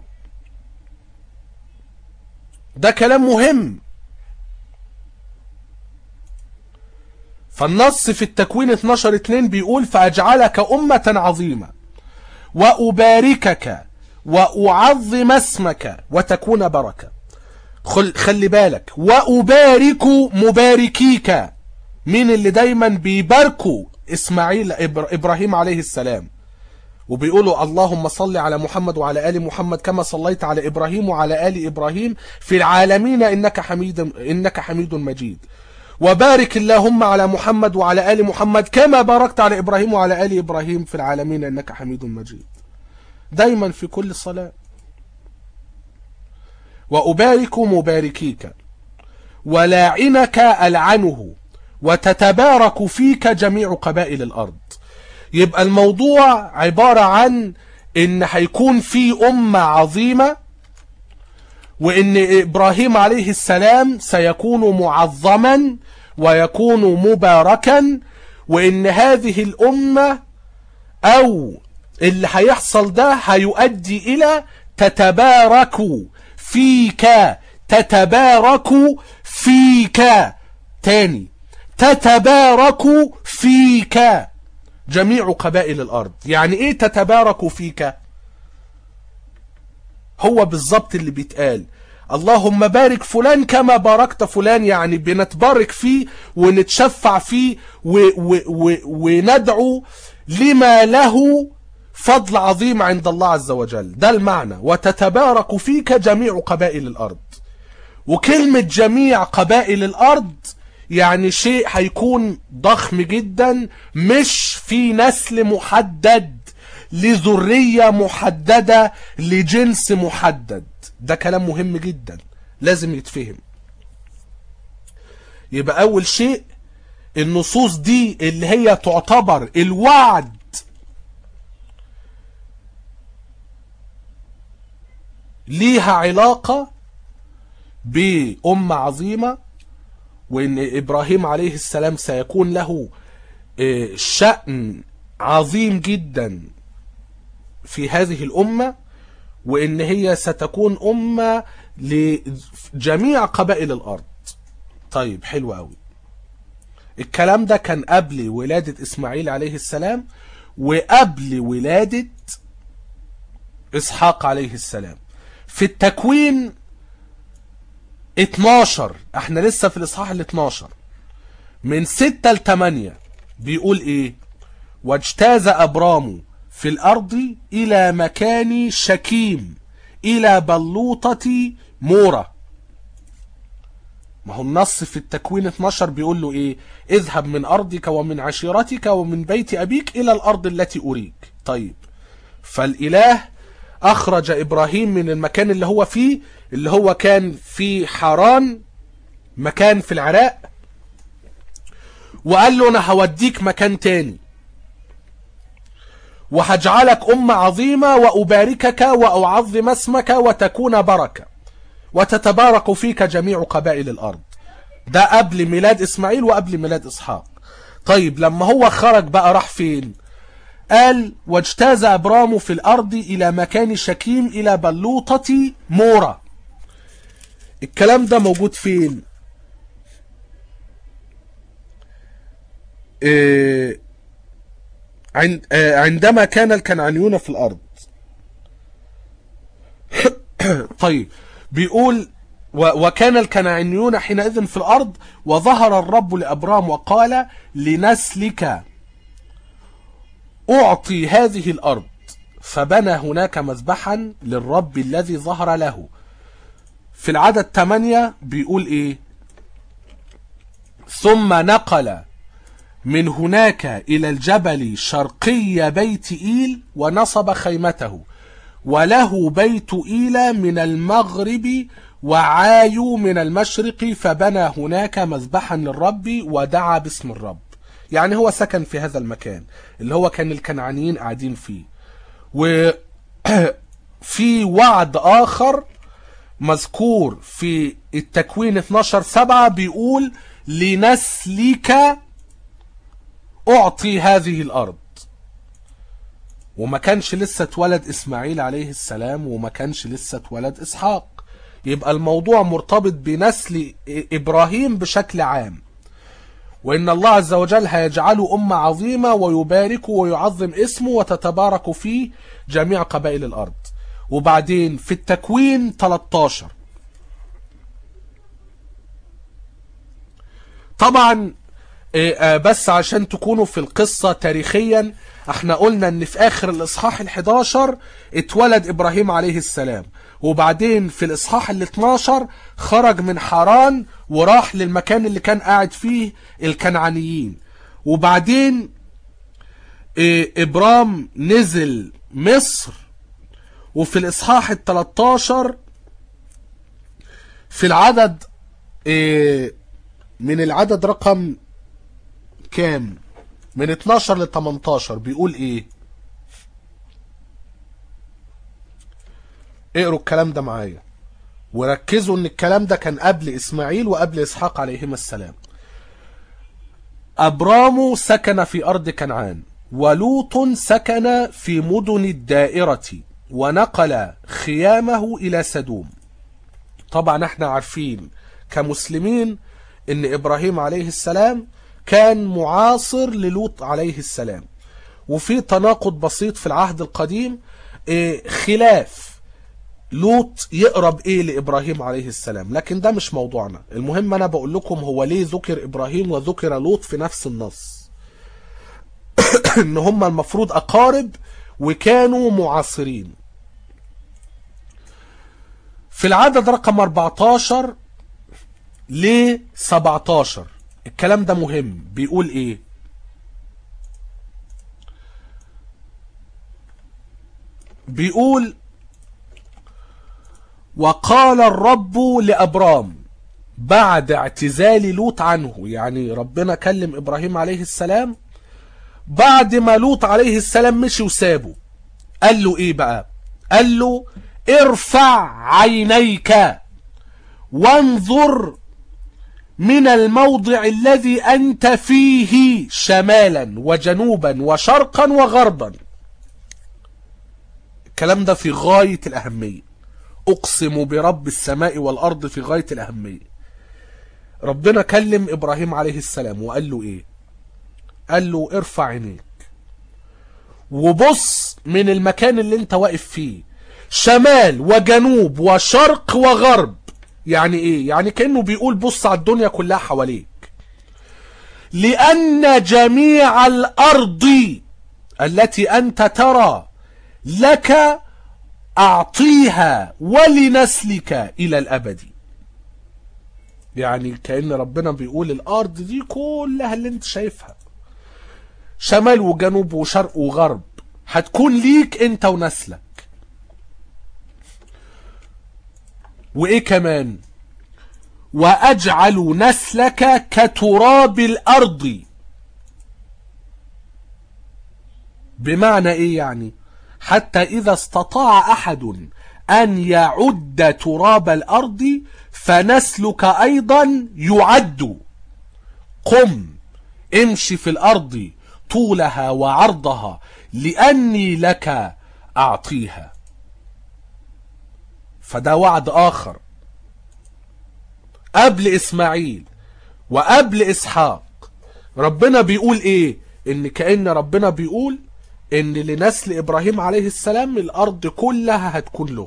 ده كلام مهم فالنص في التكوين 12 2 بيقول فأجعلك أمة عظيمة وأباركك وأعظم اسمك وتكون بركة خل خلي بالك وأبارك مباركيك مين اللي دايما بيباركوا إسماعيل إبر إبراهيم عليه السلام وبيقولوا اللهم صل على محمد وعلى آل محمد كما صليت على إبراهيم وعلى آل إبراهيم في العالمين إنك حميد إنك حميد مجيد وبارك اللهم على محمد وعلى آل محمد كما باركت على إبراهيم وعلى آل إبراهيم في العالمين إنك حميد مجيد دايما في كل صلاة وأبارك مباركيك ولاعنك ألعنه وتتبارك فيك جميع قبائل الأرض يبقى الموضوع عبارة عن ان هيكون في أمة عظيمة وان إبراهيم عليه السلام سيكون معظما ويكون مباركا وان هذه الأمة او اللي هيحصل ده هيؤدي الى تتبارك فيك تتبارك فيك تاني تتبارك فيك جميع قبائل الأرض يعني إيه تتبارك فيك هو بالظبط اللي بيتقال اللهم بارك فلان كما باركت فلان يعني بنتبارك فيه ونتشفع فيه و و و وندعو لما له فضل عظيم عند الله عز وجل ده المعنى وتتبارك فيك جميع قبائل الأرض وكلمة جميع قبائل الأرض يعني شيء هيكون ضخم جدا مش في نسل محدد لذرية محددة لجنس محدد ده كلام مهم جدا لازم يتفهم يبقى أول شيء النصوص دي اللي هي تعتبر الوعد ليها علاقة بأمة عظيمة وان ابراهيم عليه السلام سيكون له شأن عظيم جدا في هذه الامة وان هي ستكون امة لجميع قبائل الارض طيب حلو قوي الكلام ده كان قبل ولادة اسماعيل عليه السلام وقبل ولادة اسحاق عليه السلام في التكوين 12 احنا لسه في الاصحاح ال 12 من 6 ل 8 بيقول ايه واجتاز ابرام في الارض الى مكان شكيم الى بلوطة مورة ما هو النص في التكوين 12 بيقول له ايه اذهب من ارضك ومن عشيرتك ومن بيت ابيك الى الارض التي اريك طيب فالاله اخرج ابراهيم من المكان اللي هو فيه اللي هو كان في حران مكان في العراق وقال له انا هوديك مكان تاني وهجعلك أمة عظيمة وأباركك وأعظم اسمك وتكون بركة وتتبارك فيك جميع قبائل الأرض ده قبل ميلاد إسماعيل وقبل ميلاد إسحاق طيب لما هو خرج بقى راح فين قال واجتاز أبرام في الأرض إلى مكان شكيم إلى بلوطة مورة الكلام ده موجود فين إيه عند عندما كان الكنعانيون في الأرض طيب بيقول وكان الكنعانيون حينئذ في الأرض وظهر الرب لأبرام وقال لنسلك أعطي هذه الأرض فبنى هناك مذبحا للرب الذي ظهر له في العدد 8 بيقول ايه ثم نقل من هناك إلى الجبل شرقي بيت إيل ونصب خيمته وله بيت إيل من المغرب وعايو من المشرق فبنى هناك مذبحا للرب ودعا باسم الرب يعني هو سكن في هذا المكان اللي هو كان الكنعانيين قاعدين فيه وفي وعد آخر مذكور في التكوين 12 سبعة بيقول لنسلك أعطي هذه الأرض وما كانش لسه اتولد إسماعيل عليه السلام وما كانش لسه اتولد إسحاق يبقى الموضوع مرتبط بنسل إبراهيم بشكل عام وإن الله عز وجل هيجعله أمة عظيمة ويبارك ويعظم اسمه وتتبارك فيه جميع قبائل الأرض وبعدين في التكوين 13 طبعا إيه، آه، بس عشان تكونوا في القصة تاريخيا احنا قلنا ان في اخر الاصحاح ال11 اتولد ابراهيم عليه السلام وبعدين في الاصحاح ال12 خرج من حران وراح للمكان اللي كان قاعد فيه الكنعانيين وبعدين إيه، ابرام نزل مصر وفي الاصحاح ال13 في العدد إيه، من العدد رقم كام من 12 ل 18 بيقول ايه اقروا الكلام ده معايا وركزوا ان الكلام ده كان قبل اسماعيل وقبل اسحاق عليهما السلام ابرام سكن في ارض كنعان ولوط سكن في مدن الدائرة ونقل خيامه الى سدوم طبعا احنا عارفين كمسلمين ان ابراهيم عليه السلام كان معاصر للوط عليه السلام وفي تناقض بسيط في العهد القديم إيه، خلاف لوط يقرب ايه لابراهيم عليه السلام لكن ده مش موضوعنا المهم انا بقول لكم هو ليه ذكر ابراهيم وذكر لوط في نفس النص ان هم المفروض اقارب وكانوا معاصرين في العدد رقم 14 ل 17 الكلام ده مهم بيقول ايه بيقول وقال الرب لأبرام بعد اعتزال لوط عنه يعني ربنا كلم إبراهيم عليه السلام بعد ما لوط عليه السلام مشي وسابه قال له ايه بقى قال له ارفع عينيك وانظر من الموضع الذي أنت فيه شمالا وجنوبا وشرقا وغربا الكلام ده في غاية الأهمية أقسم برب السماء والأرض في غاية الأهمية ربنا كلم إبراهيم عليه السلام وقال له إيه قال له ارفع عينيك وبص من المكان اللي انت واقف فيه شمال وجنوب وشرق وغرب يعني ايه يعني كأنه بيقول بص على الدنيا كلها حواليك لأن جميع الأرض التي أنت ترى لك أعطيها ولنسلك إلى الأبد يعني كأن ربنا بيقول الأرض دي كلها اللي انت شايفها شمال وجنوب وشرق وغرب هتكون ليك انت ونسلك وايه كمان واجعل نسلك كتراب الارض بمعنى ايه يعني حتى اذا استطاع احد ان يعد تراب الارض فنسلك ايضا يعد قم امشي في الارض طولها وعرضها لاني لك اعطيها فده وعد آخر قبل إسماعيل وقبل إسحاق ربنا بيقول إيه إن كأن ربنا بيقول إن لنسل إبراهيم عليه السلام الأرض كلها هتكون له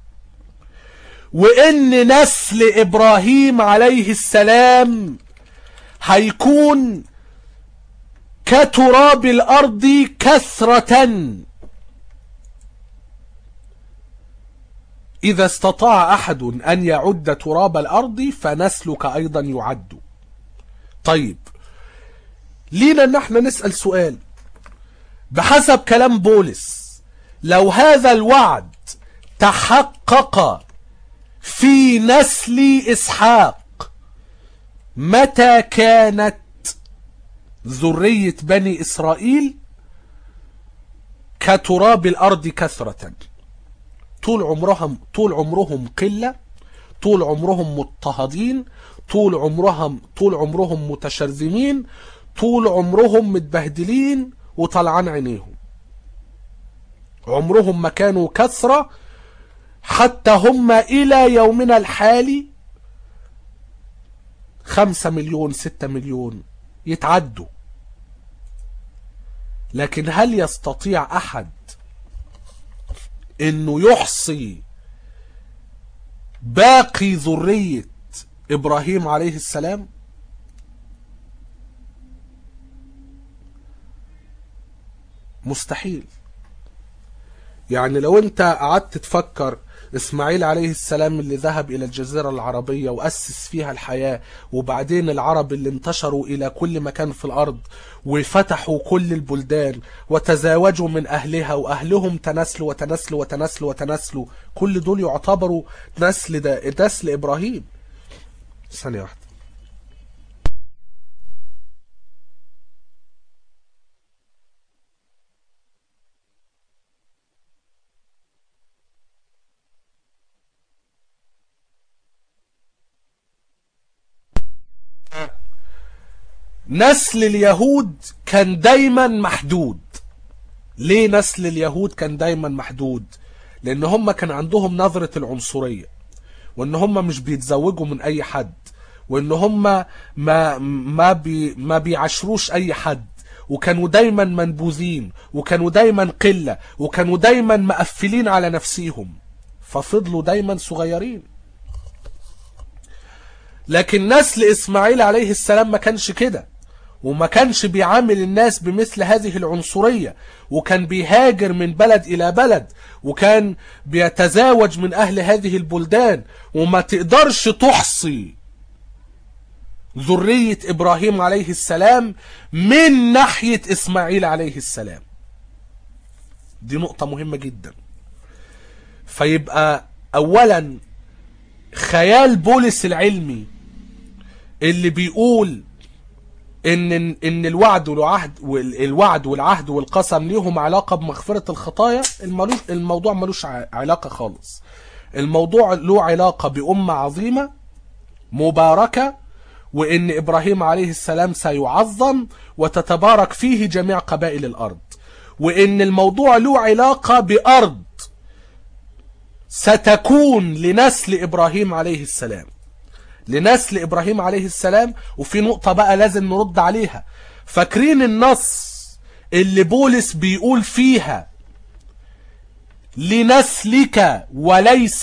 وإن نسل إبراهيم عليه السلام هيكون كتراب الأرض كثرة إذا استطاع أحد أن يعد تراب الأرض فنسلك أيضا يعد طيب لينا أن احنا نسأل سؤال بحسب كلام بولس لو هذا الوعد تحقق في نسل إسحاق متى كانت ذرية بني إسرائيل كتراب الأرض كثرة طول عمرهم طول عمرهم قلة طول عمرهم مضطهدين طول عمرهم طول عمرهم متشرذمين طول عمرهم متبهدلين وطلعان عينيهم عمرهم ما كانوا كثرة حتى هم إلى يومنا الحالي خمسة مليون ستة مليون يتعدوا لكن هل يستطيع احد انه يحصي باقي ذرية ابراهيم عليه السلام مستحيل يعني لو انت قعدت تفكر اسماعيل عليه السلام اللي ذهب الى الجزيرة العربية واسس فيها الحياة وبعدين العرب اللي انتشروا الى كل مكان في الارض وفتحوا كل البلدان وتزاوجوا من اهلها واهلهم تنسلوا وتنسلوا وتنسلوا وتنسلوا كل دول يعتبروا نسل ده نسل ابراهيم ثانية واحدة نسل اليهود كان دايما محدود ليه نسل اليهود كان دايما محدود لان هم كان عندهم نظرة العنصرية وان هم مش بيتزوجوا من اي حد وان هم ما ما بي ما بيعشروش اي حد وكانوا دايما منبوذين وكانوا دايما قلة وكانوا دايما مقفلين على نفسيهم ففضلوا دايما صغيرين لكن نسل اسماعيل عليه السلام ما كانش كده وما كانش بيعامل الناس بمثل هذه العنصرية وكان بيهاجر من بلد إلى بلد وكان بيتزاوج من أهل هذه البلدان وما تقدرش تحصي ذرية إبراهيم عليه السلام من ناحية إسماعيل عليه السلام دي نقطة مهمة جدا فيبقى أولا خيال بولس العلمي اللي بيقول ان ان الوعد والعهد والوعد والعهد والقسم ليهم علاقه بمغفره الخطايا الملوش الموضوع ملوش علاقه خالص الموضوع له علاقه بامه عظيمه مباركه وان ابراهيم عليه السلام سيعظم وتتبارك فيه جميع قبائل الارض وان الموضوع له علاقه بارض ستكون لنسل ابراهيم عليه السلام لنسل ابراهيم عليه السلام وفي نقطة بقى لازم نرد عليها فاكرين النص اللي بولس بيقول فيها لنسلك وليس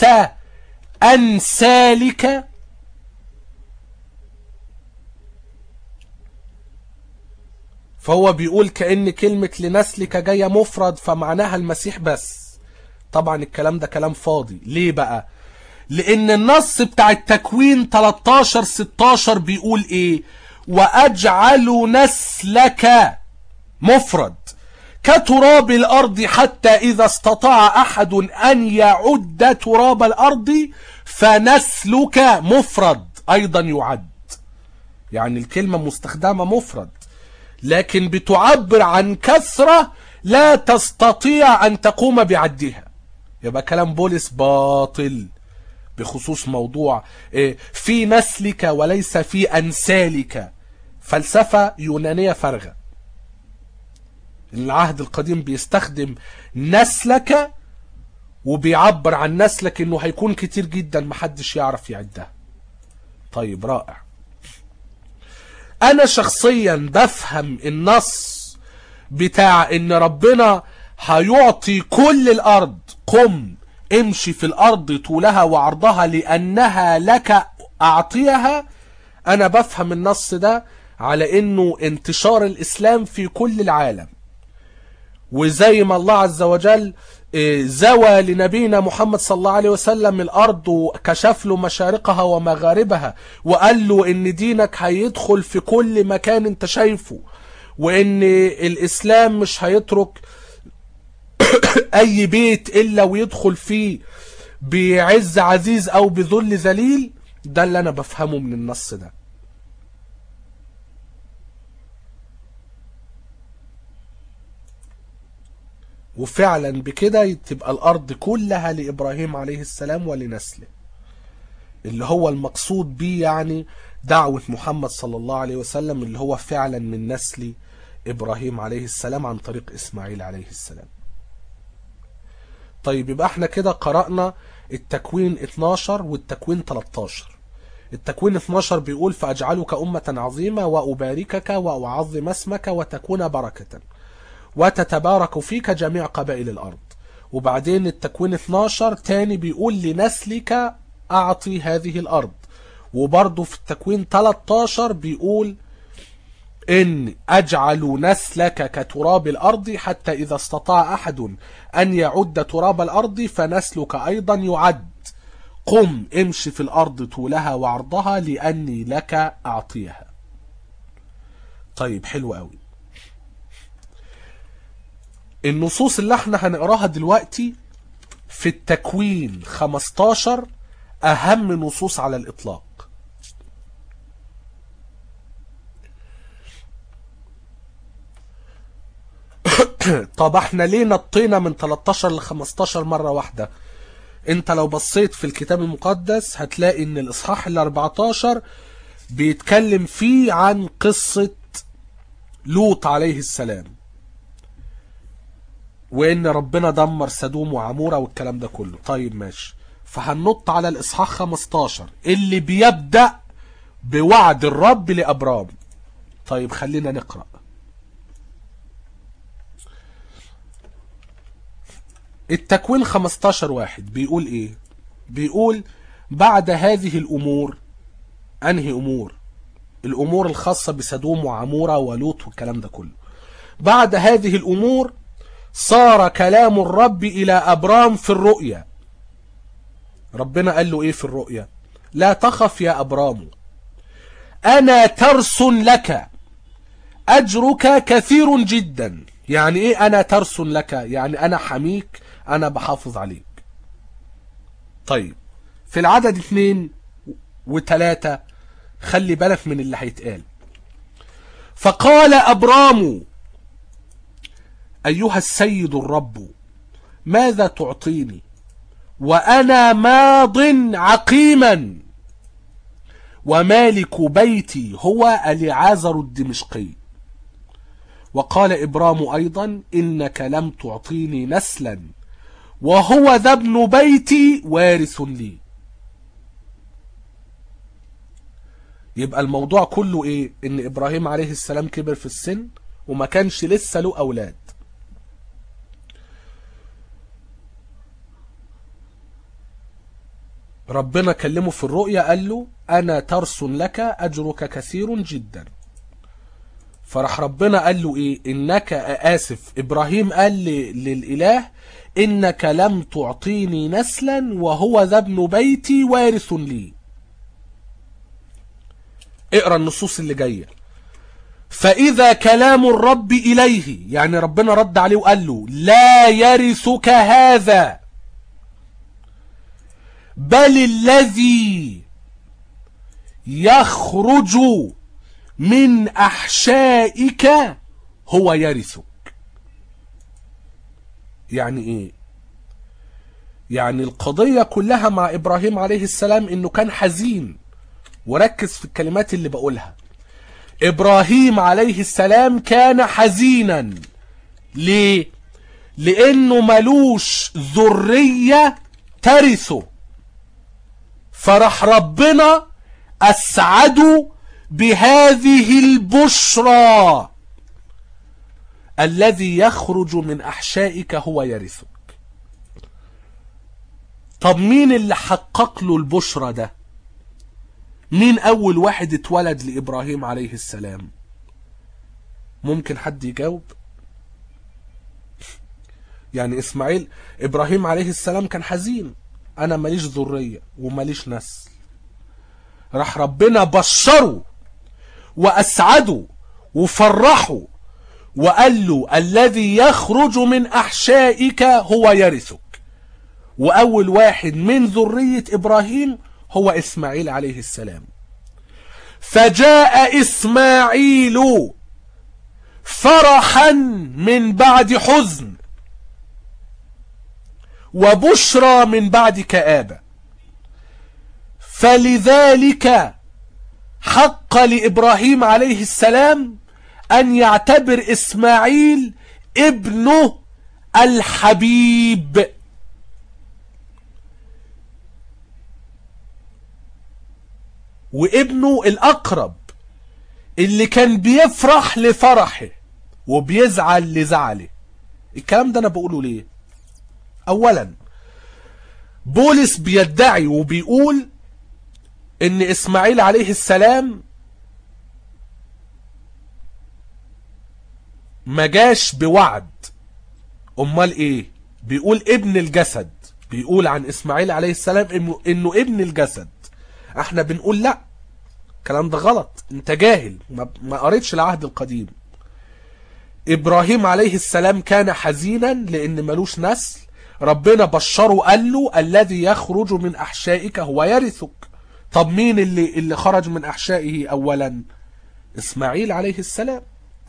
أنسالك فهو بيقول كأن كلمة لنسلك جاية مفرد فمعناها المسيح بس طبعا الكلام ده كلام فاضي ليه بقى لان النص بتاع التكوين 13 16 بيقول ايه واجعل نسلك مفرد كتراب الارض حتى اذا استطاع احد ان يعد تراب الارض فنسلك مفرد ايضا يعد يعني الكلمة مستخدمة مفرد لكن بتعبر عن كثرة لا تستطيع ان تقوم بعدها يبقى كلام بولس باطل بخصوص موضوع في نسلك وليس في أنسالك فلسفة يونانية فارغة العهد القديم بيستخدم نسلك وبيعبر عن نسلك انه هيكون كتير جدا محدش يعرف يعدها طيب رائع انا شخصيا بفهم النص بتاع ان ربنا هيعطي كل الارض قم امشي في الارض طولها وعرضها لانها لك اعطيها انا بفهم النص ده على انه انتشار الاسلام في كل العالم وزي ما الله عز وجل زوى لنبينا محمد صلى الله عليه وسلم الارض وكشف له مشارقها ومغاربها وقال له ان دينك هيدخل في كل مكان انت شايفه وان الاسلام مش هيترك اي بيت الا ويدخل فيه بعز عزيز او بذل ذليل ده اللي انا بفهمه من النص ده وفعلا بكده تبقى الارض كلها لابراهيم عليه السلام ولنسله اللي هو المقصود بيه يعني دعوة محمد صلى الله عليه وسلم اللي هو فعلا من نسل ابراهيم عليه السلام عن طريق اسماعيل عليه السلام طيب يبقى احنا كده قرأنا التكوين 12 والتكوين 13 التكوين 12 بيقول فأجعلك أمة عظيمة وأباركك وأعظم اسمك وتكون بركة وتتبارك فيك جميع قبائل الأرض وبعدين التكوين 12 تاني بيقول لنسلك أعطي هذه الأرض وبرضه في التكوين 13 بيقول إن أجعل نسلك كتراب الأرض حتى إذا استطاع أحد أن يعد تراب الأرض فنسلك أيضا يعد قم امشي في الأرض طولها وعرضها لأني لك أعطيها طيب حلو قوي النصوص اللي احنا هنقراها دلوقتي في التكوين 15 أهم نصوص على الإطلاق طب احنا ليه نطينا من 13 ل 15 مرة واحدة انت لو بصيت في الكتاب المقدس هتلاقي ان الاصحاح ال 14 بيتكلم فيه عن قصة لوط عليه السلام وان ربنا دمر سدوم وعمورة والكلام ده كله طيب ماشي فهننط على الاصحاح 15 اللي بيبدأ بوعد الرب لأبرام طيب خلينا نقرأ التكوين 15 واحد بيقول ايه بيقول بعد هذه الامور انهي امور الامور الخاصة بسدوم وعمورة ولوط والكلام ده كله بعد هذه الامور صار كلام الرب الى ابرام في الرؤيا ربنا قال له ايه في الرؤيا لا تخف يا ابرام انا ترس لك اجرك كثير جدا يعني ايه انا ترس لك يعني انا حميك انا بحافظ عليك طيب في العدد اتنين وتلاتة خلي بالك من اللي هيتقال فقال ابرام ايها السيد الرب ماذا تعطيني وانا ماض عقيما ومالك بيتي هو اليعازر الدمشقي وقال إبرام أيضا إنك لم تعطيني نسلا وهو ذا ابن بيتي وارث لي يبقى الموضوع كله ايه ان ابراهيم عليه السلام كبر في السن وما كانش لسه له اولاد ربنا كلمه في الرؤيا قال له انا ترس لك اجرك كثير جدا فراح ربنا قال له ايه انك اسف ابراهيم قال للاله انك لم تعطيني نسلا وهو ذا ابن بيتي وارث لي اقرا النصوص اللي جايه فاذا كلام الرب اليه يعني ربنا رد عليه وقال له لا يرثك هذا بل الذي يخرج من احشائك هو يرثك يعني ايه يعني القضية كلها مع ابراهيم عليه السلام انه كان حزين وركز في الكلمات اللي بقولها ابراهيم عليه السلام كان حزينا ليه لانه ملوش ذرية ترثه فرح ربنا اسعده بهذه البشرى الذي يخرج من احشائك هو يرثك طب مين اللي حقق له البشرى ده مين اول واحد اتولد لابراهيم عليه السلام ممكن حد يجاوب يعني اسماعيل ابراهيم عليه السلام كان حزين انا ماليش ذرية وماليش نسل راح ربنا بشره واسعده وفرحه وقال له الذي يخرج من احشائك هو يرثك واول واحد من ذرية ابراهيم هو اسماعيل عليه السلام فجاء اسماعيل فرحا من بعد حزن وبشرى من بعد كآبة فلذلك حق لإبراهيم عليه السلام أن يعتبر إسماعيل ابنه الحبيب وابنه الأقرب اللي كان بيفرح لفرحه وبيزعل لزعله الكلام ده أنا بقوله ليه أولا بولس بيدعي وبيقول ان اسماعيل عليه السلام ما جاش بوعد امال ايه بيقول ابن الجسد بيقول عن اسماعيل عليه السلام انه, إنه ابن الجسد احنا بنقول لا الكلام ده غلط انت جاهل ما, ما قريتش العهد القديم ابراهيم عليه السلام كان حزينا لان ملوش نسل ربنا بشره قال له الذي يخرج من احشائك هو يرثك طب مين اللي اللي خرج من احشائه اولا اسماعيل عليه السلام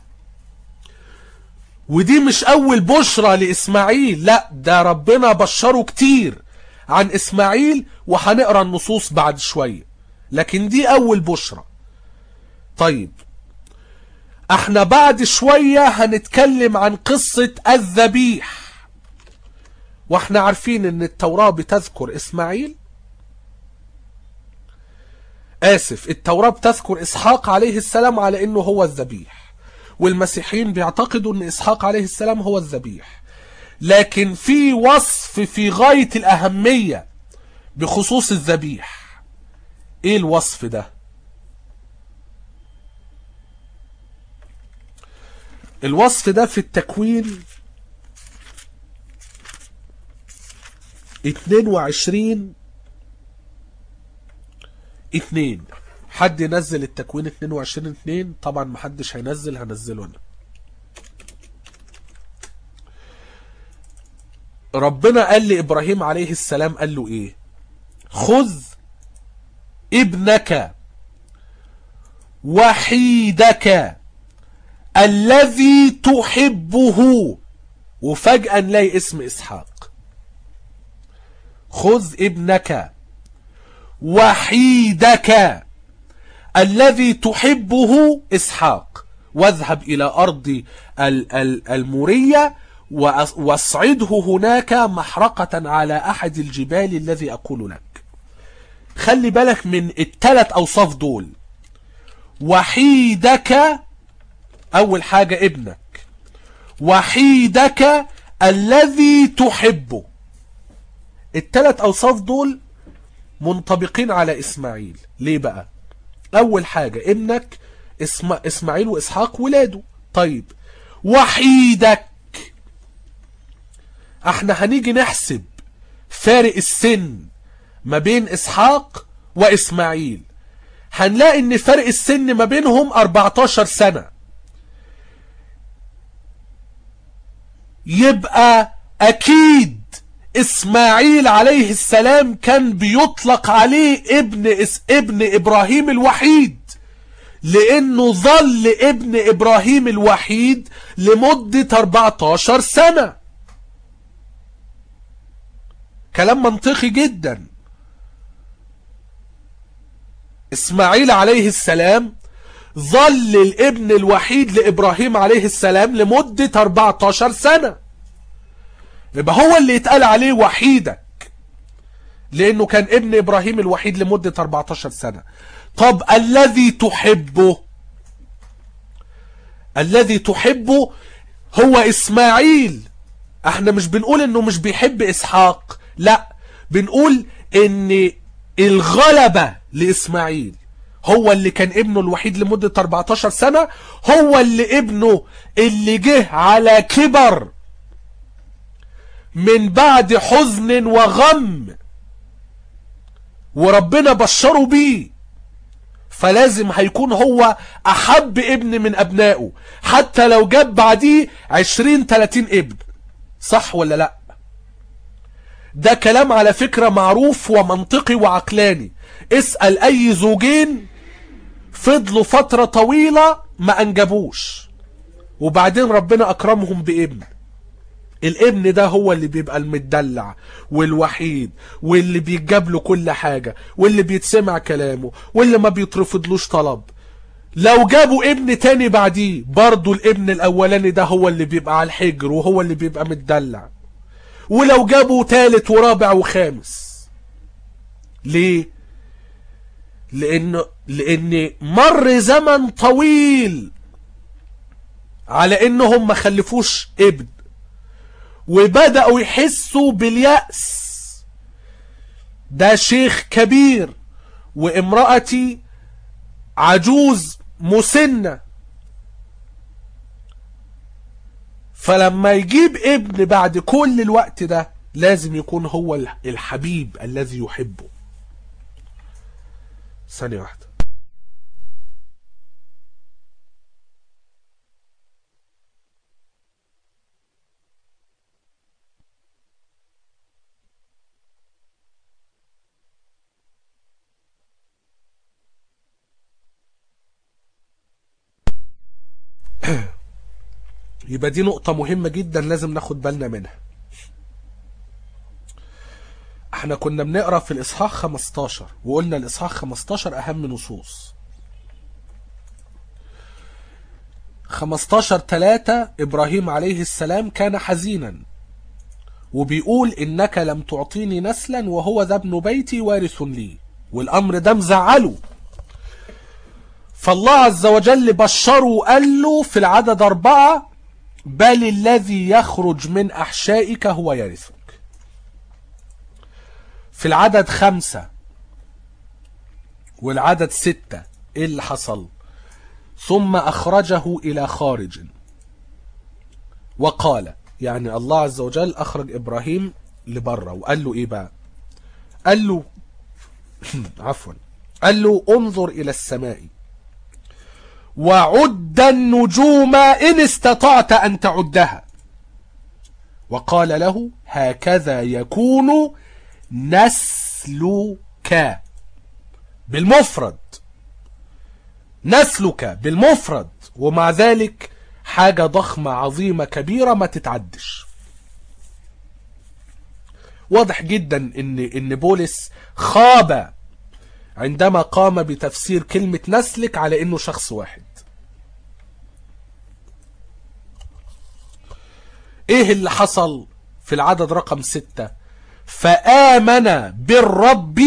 ودي مش اول بشرى لاسماعيل لا ده ربنا بشره كتير عن اسماعيل وهنقرا النصوص بعد شويه لكن دي اول بشرى طيب احنا بعد شويه هنتكلم عن قصه الذبيح واحنا عارفين ان التوراه بتذكر اسماعيل آسف التوراة بتذكر إسحاق عليه السلام على إنه هو الذبيح والمسيحيين بيعتقدوا إن إسحاق عليه السلام هو الذبيح لكن في وصف في غاية الأهمية بخصوص الذبيح إيه الوصف ده الوصف ده في التكوين 22 اتنين حد ينزل التكوين 22 اتنين طبعا محدش هينزل هنزله انا ربنا قال لابراهيم عليه السلام قال له ايه خذ ابنك وحيدك الذي تحبه وفجأة نلاقي اسم اسحاق خذ ابنك وحيدك الذي تحبه إسحاق واذهب إلى أرض المورية واصعده هناك محرقة على أحد الجبال الذي أقول لك خلي بالك من الثلاث أوصاف دول وحيدك أول حاجة ابنك وحيدك الذي تحبه الثلاث أوصاف دول منطبقين على إسماعيل ليه بقى أول حاجة ابنك اسم... إسماعيل وإسحاق ولاده طيب وحيدك احنا هنيجي نحسب فارق السن ما بين إسحاق وإسماعيل هنلاقي ان فرق السن ما بينهم 14 سنة يبقى اكيد اسماعيل عليه السلام كان بيطلق عليه ابن اس ابن ابراهيم الوحيد لانه ظل ابن ابراهيم الوحيد لمدة 14 سنة كلام منطقي جدا اسماعيل عليه السلام ظل الابن الوحيد لابراهيم عليه السلام لمدة 14 سنة يبقى هو اللي يتقال عليه وحيدك لانه كان ابن ابراهيم الوحيد لمدة 14 سنة طب الذي تحبه الذي تحبه هو اسماعيل احنا مش بنقول انه مش بيحب اسحاق لا بنقول ان الغلبة لاسماعيل هو اللي كان ابنه الوحيد لمدة 14 سنة هو اللي ابنه اللي جه على كبر من بعد حزن وغم وربنا بشره بيه فلازم هيكون هو احب ابن من ابنائه حتى لو جاب بعديه 20 30 ابن صح ولا لا ده كلام على فكرة معروف ومنطقي وعقلاني اسأل اي زوجين فضلوا فترة طويلة ما انجبوش وبعدين ربنا اكرمهم بابن الابن ده هو اللي بيبقى المدلع والوحيد واللي بيتجاب له كل حاجة واللي بيتسمع كلامه واللي ما بيترفضلوش طلب لو جابوا ابن تاني بعديه برضو الابن الاولاني ده هو اللي بيبقى على الحجر وهو اللي بيبقى متدلع ولو جابوا تالت ورابع وخامس ليه لأن لأن مر زمن طويل على إنهم ما خلفوش ابن وبدأوا يحسوا باليأس ده شيخ كبير وامرأتي عجوز مسنة فلما يجيب ابن بعد كل الوقت ده لازم يكون هو الحبيب الذي يحبه ثانية واحدة يبقى دي نقطة مهمة جدا لازم ناخد بالنا منها احنا كنا بنقرا في الاصحاح 15 وقلنا الاصحاح 15 اهم نصوص 15 3 ابراهيم عليه السلام كان حزينا وبيقول انك لم تعطيني نسلا وهو ذا ابن بيتي وارث لي والامر ده مزعله فالله عز وجل بشره وقال له في العدد أربعة بل الذي يخرج من أحشائك هو يرثك في العدد خمسة والعدد ستة ايه اللي حصل ثم أخرجه إلى خارج وقال يعني الله عز وجل أخرج إبراهيم لبره وقال له إيه بقى قال له عفوا قال له انظر إلى السماء وعد النجوم إن استطعت أن تعدها وقال له هكذا يكون نسلك بالمفرد نسلك بالمفرد ومع ذلك حاجة ضخمة عظيمة كبيرة ما تتعدش واضح جدا ان ان بولس خاب عندما قام بتفسير كلمة نسلك على انه شخص واحد ايه اللي حصل في العدد رقم ستة فآمن بالرب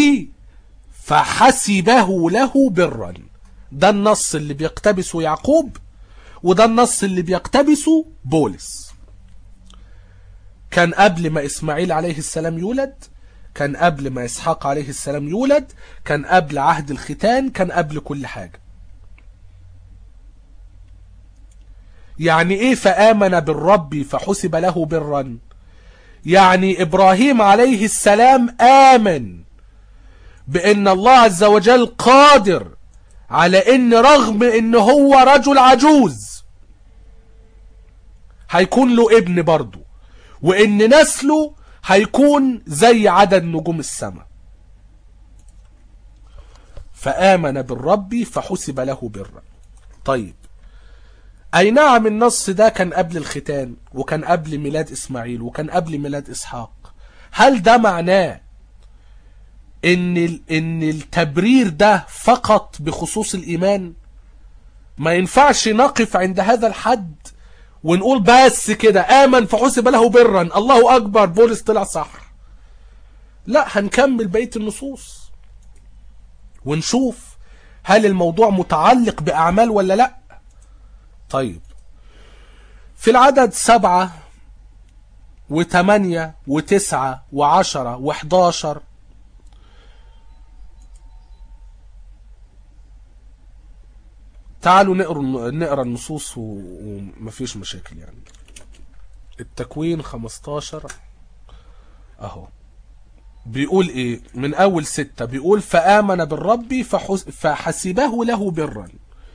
فحسبه له برا ده النص اللي بيقتبسه يعقوب وده النص اللي بيقتبسه بولس كان قبل ما إسماعيل عليه السلام يولد كان قبل ما إسحاق عليه السلام يولد كان قبل عهد الختان كان قبل كل حاجة يعني ايه فآمن بالرب فحسب له برا يعني إبراهيم عليه السلام آمن بأن الله عز وجل قادر على أن رغم أن هو رجل عجوز هيكون له ابن برضه وأن نسله هيكون زي عدد نجوم السماء فآمن بالرب فحسب له برا طيب أي نعم النص ده كان قبل الختان وكان قبل ميلاد إسماعيل وكان قبل ميلاد إسحاق هل ده معناه إن إن التبرير ده فقط بخصوص الإيمان ما ينفعش نقف عند هذا الحد ونقول بس كده آمن فحسب له برا الله أكبر بولس طلع صح لا هنكمل بقية النصوص ونشوف هل الموضوع متعلق بأعمال ولا لأ طيب في العدد سبعة وثمانية وتسعة وعشرة وحداشر تعالوا نقرا نقرا النصوص ومفيش مشاكل يعني التكوين 15 اهو بيقول ايه من اول ستة بيقول فآمن بالرب فحس فحسبه له برا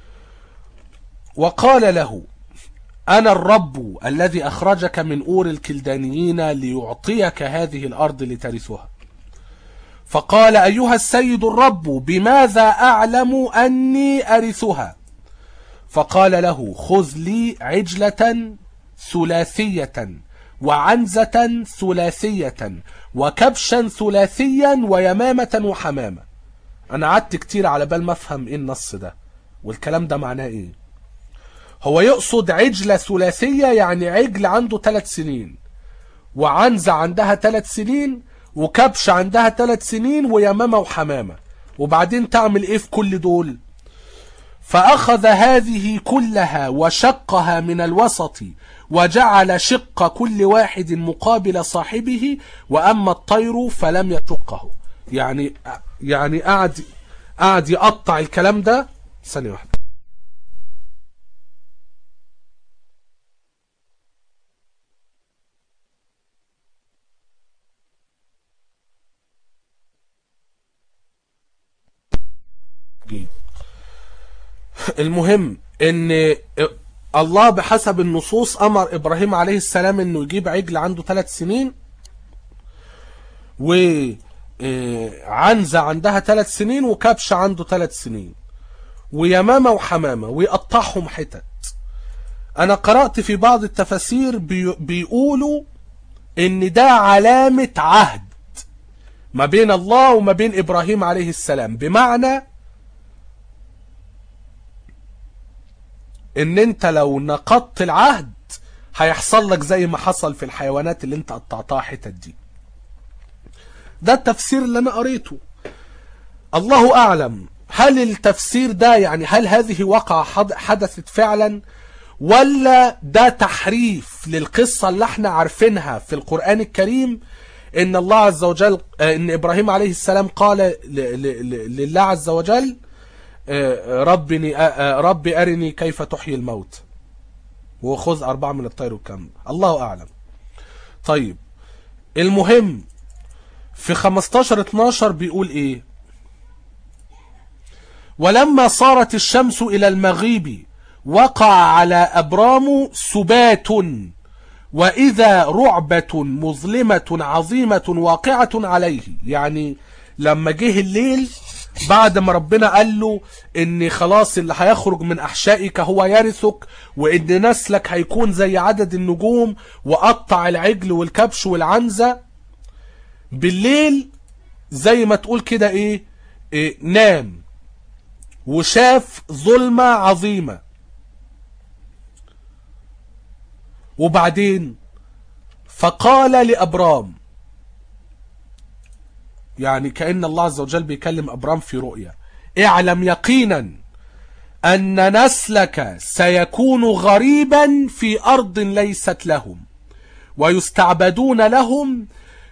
وقال له أنا الرب الذي أخرجك من أور الكلدانيين ليعطيك هذه الأرض لترثها فقال أيها السيد الرب بماذا أعلم أني أرثها فقال له خذ لي عجلة ثلاثية وعنزة ثلاثية وكبشا ثلاثيا ويمامة وحمامة أنا قعدت كتير على بال ما أفهم إيه النص ده والكلام ده معناه إيه هو يقصد عجلة ثلاثية يعني عجل عنده ثلاث سنين وعنزة عندها ثلاث سنين وكبش عندها ثلاث سنين ويمامة وحمامة وبعدين تعمل ايه في كل دول فأخذ هذه كلها وشقها من الوسط وجعل شق كل واحد مقابل صاحبه وأما الطير فلم يشقه يعني يعني قعد قعد يقطع الكلام ده ثانية واحدة المهم ان الله بحسب النصوص امر ابراهيم عليه السلام انه يجيب عجل عنده ثلاث سنين وعنزة عندها ثلاث سنين وكبش عنده ثلاث سنين ويمامة وحمامة ويقطعهم حتت انا قرأت في بعض التفاسير بي بيقولوا ان ده علامة عهد ما بين الله وما بين ابراهيم عليه السلام بمعنى ان انت لو نقضت العهد هيحصل لك زي ما حصل في الحيوانات اللي انت قطعتها حتت دي ده التفسير اللي انا قريته الله اعلم هل التفسير ده يعني هل هذه وقعة حدثت فعلا ولا ده تحريف للقصة اللي احنا عارفينها في القرآن الكريم ان الله عز وجل ان ابراهيم عليه السلام قال لله عز وجل ربني ربي أرني كيف تحيي الموت وخذ أربعة من الطير والكم الله أعلم طيب المهم في 15 12 بيقول إيه ولما صارت الشمس إلى المغيب وقع على أبرام سبات وإذا رعبة مظلمة عظيمة واقعة عليه يعني لما جه الليل بعد ما ربنا قال له ان خلاص اللي هيخرج من احشائك هو يرثك وان نسلك هيكون زي عدد النجوم وقطع العجل والكبش والعنزة بالليل زي ما تقول كده ايه, إيه نام وشاف ظلمة عظيمة وبعدين فقال لأبرام يعني كأن الله عز وجل بيكلم أبرام في رؤيا اعلم يقينا أن نسلك سيكون غريبا في أرض ليست لهم ويستعبدون لهم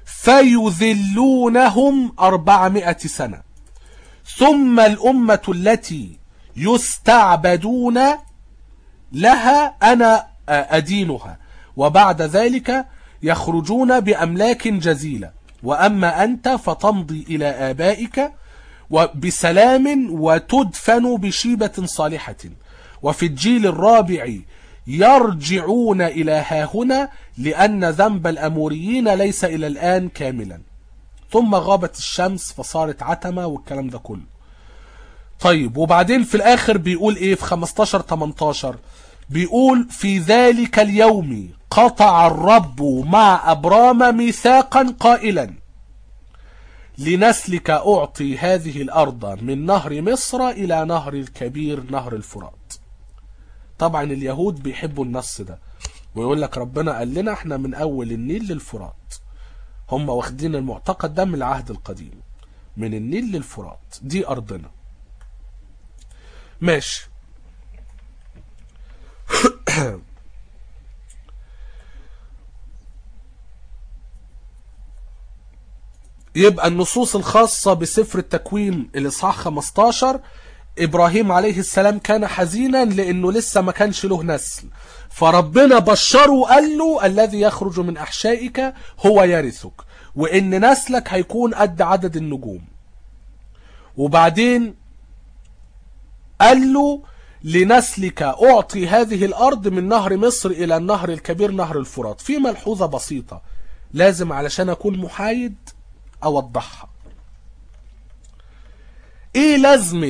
فيذلونهم أربعمائة سنة ثم الأمة التي يستعبدون لها أنا أدينها وبعد ذلك يخرجون بأملاك جزيلة وأما أنت فتمضي إلى آبائك بسلام وتدفن بشيبة صالحة وفي الجيل الرابع يرجعون إلى هاهنا لأن ذنب الأموريين ليس إلى الآن كاملا ثم غابت الشمس فصارت عتمة والكلام ده كله طيب وبعدين في الآخر بيقول إيه في 15-18 بيقول في ذلك اليوم قطع الرب مع أبرام ميثاقا قائلا لنسلك أعطي هذه الأرض من نهر مصر إلى نهر الكبير نهر الفرات طبعا اليهود بيحبوا النص ده ويقول لك ربنا قال لنا احنا من أول النيل للفرات هم واخدين المعتقد ده من العهد القديم من النيل للفرات دي أرضنا ماشي يبقى النصوص الخاصة بسفر التكوين الإصحاح 15 إبراهيم عليه السلام كان حزينا لأنه لسه ما كانش له نسل فربنا بشره قال له الذي يخرج من أحشائك هو يرثك وإن نسلك هيكون قد عدد النجوم وبعدين قال له لنسلك أعطي هذه الأرض من نهر مصر إلى النهر الكبير نهر الفرات في ملحوظة بسيطة لازم علشان أكون محايد أوضحها إيه لازمة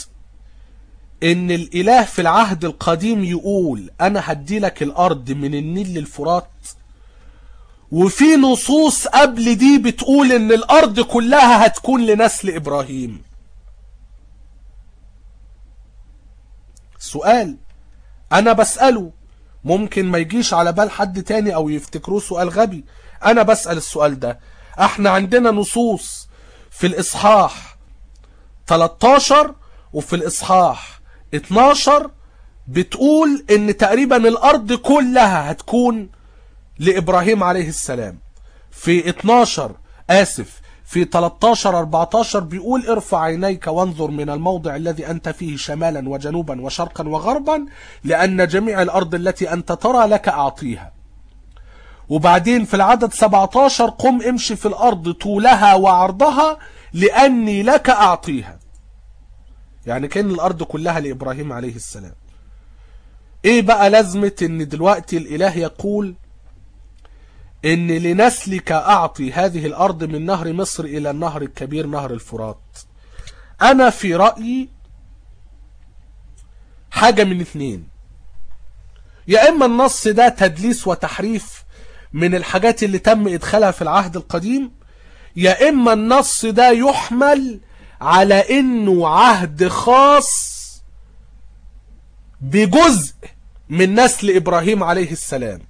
إن الإله في العهد القديم يقول أنا هدي لك الأرض من النيل للفرات وفي نصوص قبل دي بتقول إن الأرض كلها هتكون لنسل إبراهيم سؤال انا بسأله ممكن ما يجيش على بال حد تاني او يفتكروه سؤال غبي انا بسأل السؤال ده احنا عندنا نصوص في الاصحاح 13 وفي الإصحاح 12 بتقول ان تقريبا الارض كلها هتكون لابراهيم عليه السلام في 12 اسف في 13 14 بيقول ارفع عينيك وانظر من الموضع الذي انت فيه شمالا وجنوبا وشرقا وغربا لان جميع الارض التي انت ترى لك اعطيها وبعدين في العدد 17 قم امشي في الارض طولها وعرضها لاني لك اعطيها يعني كان الارض كلها لابراهيم عليه السلام ايه بقى لازمة ان دلوقتي الاله يقول ان لنسلك اعطي هذه الارض من نهر مصر الى النهر الكبير نهر الفرات انا في رأيي حاجة من اتنين يا اما النص ده تدليس وتحريف من الحاجات اللي تم ادخالها في العهد القديم يا اما النص ده يحمل على انه عهد خاص بجزء من نسل ابراهيم عليه السلام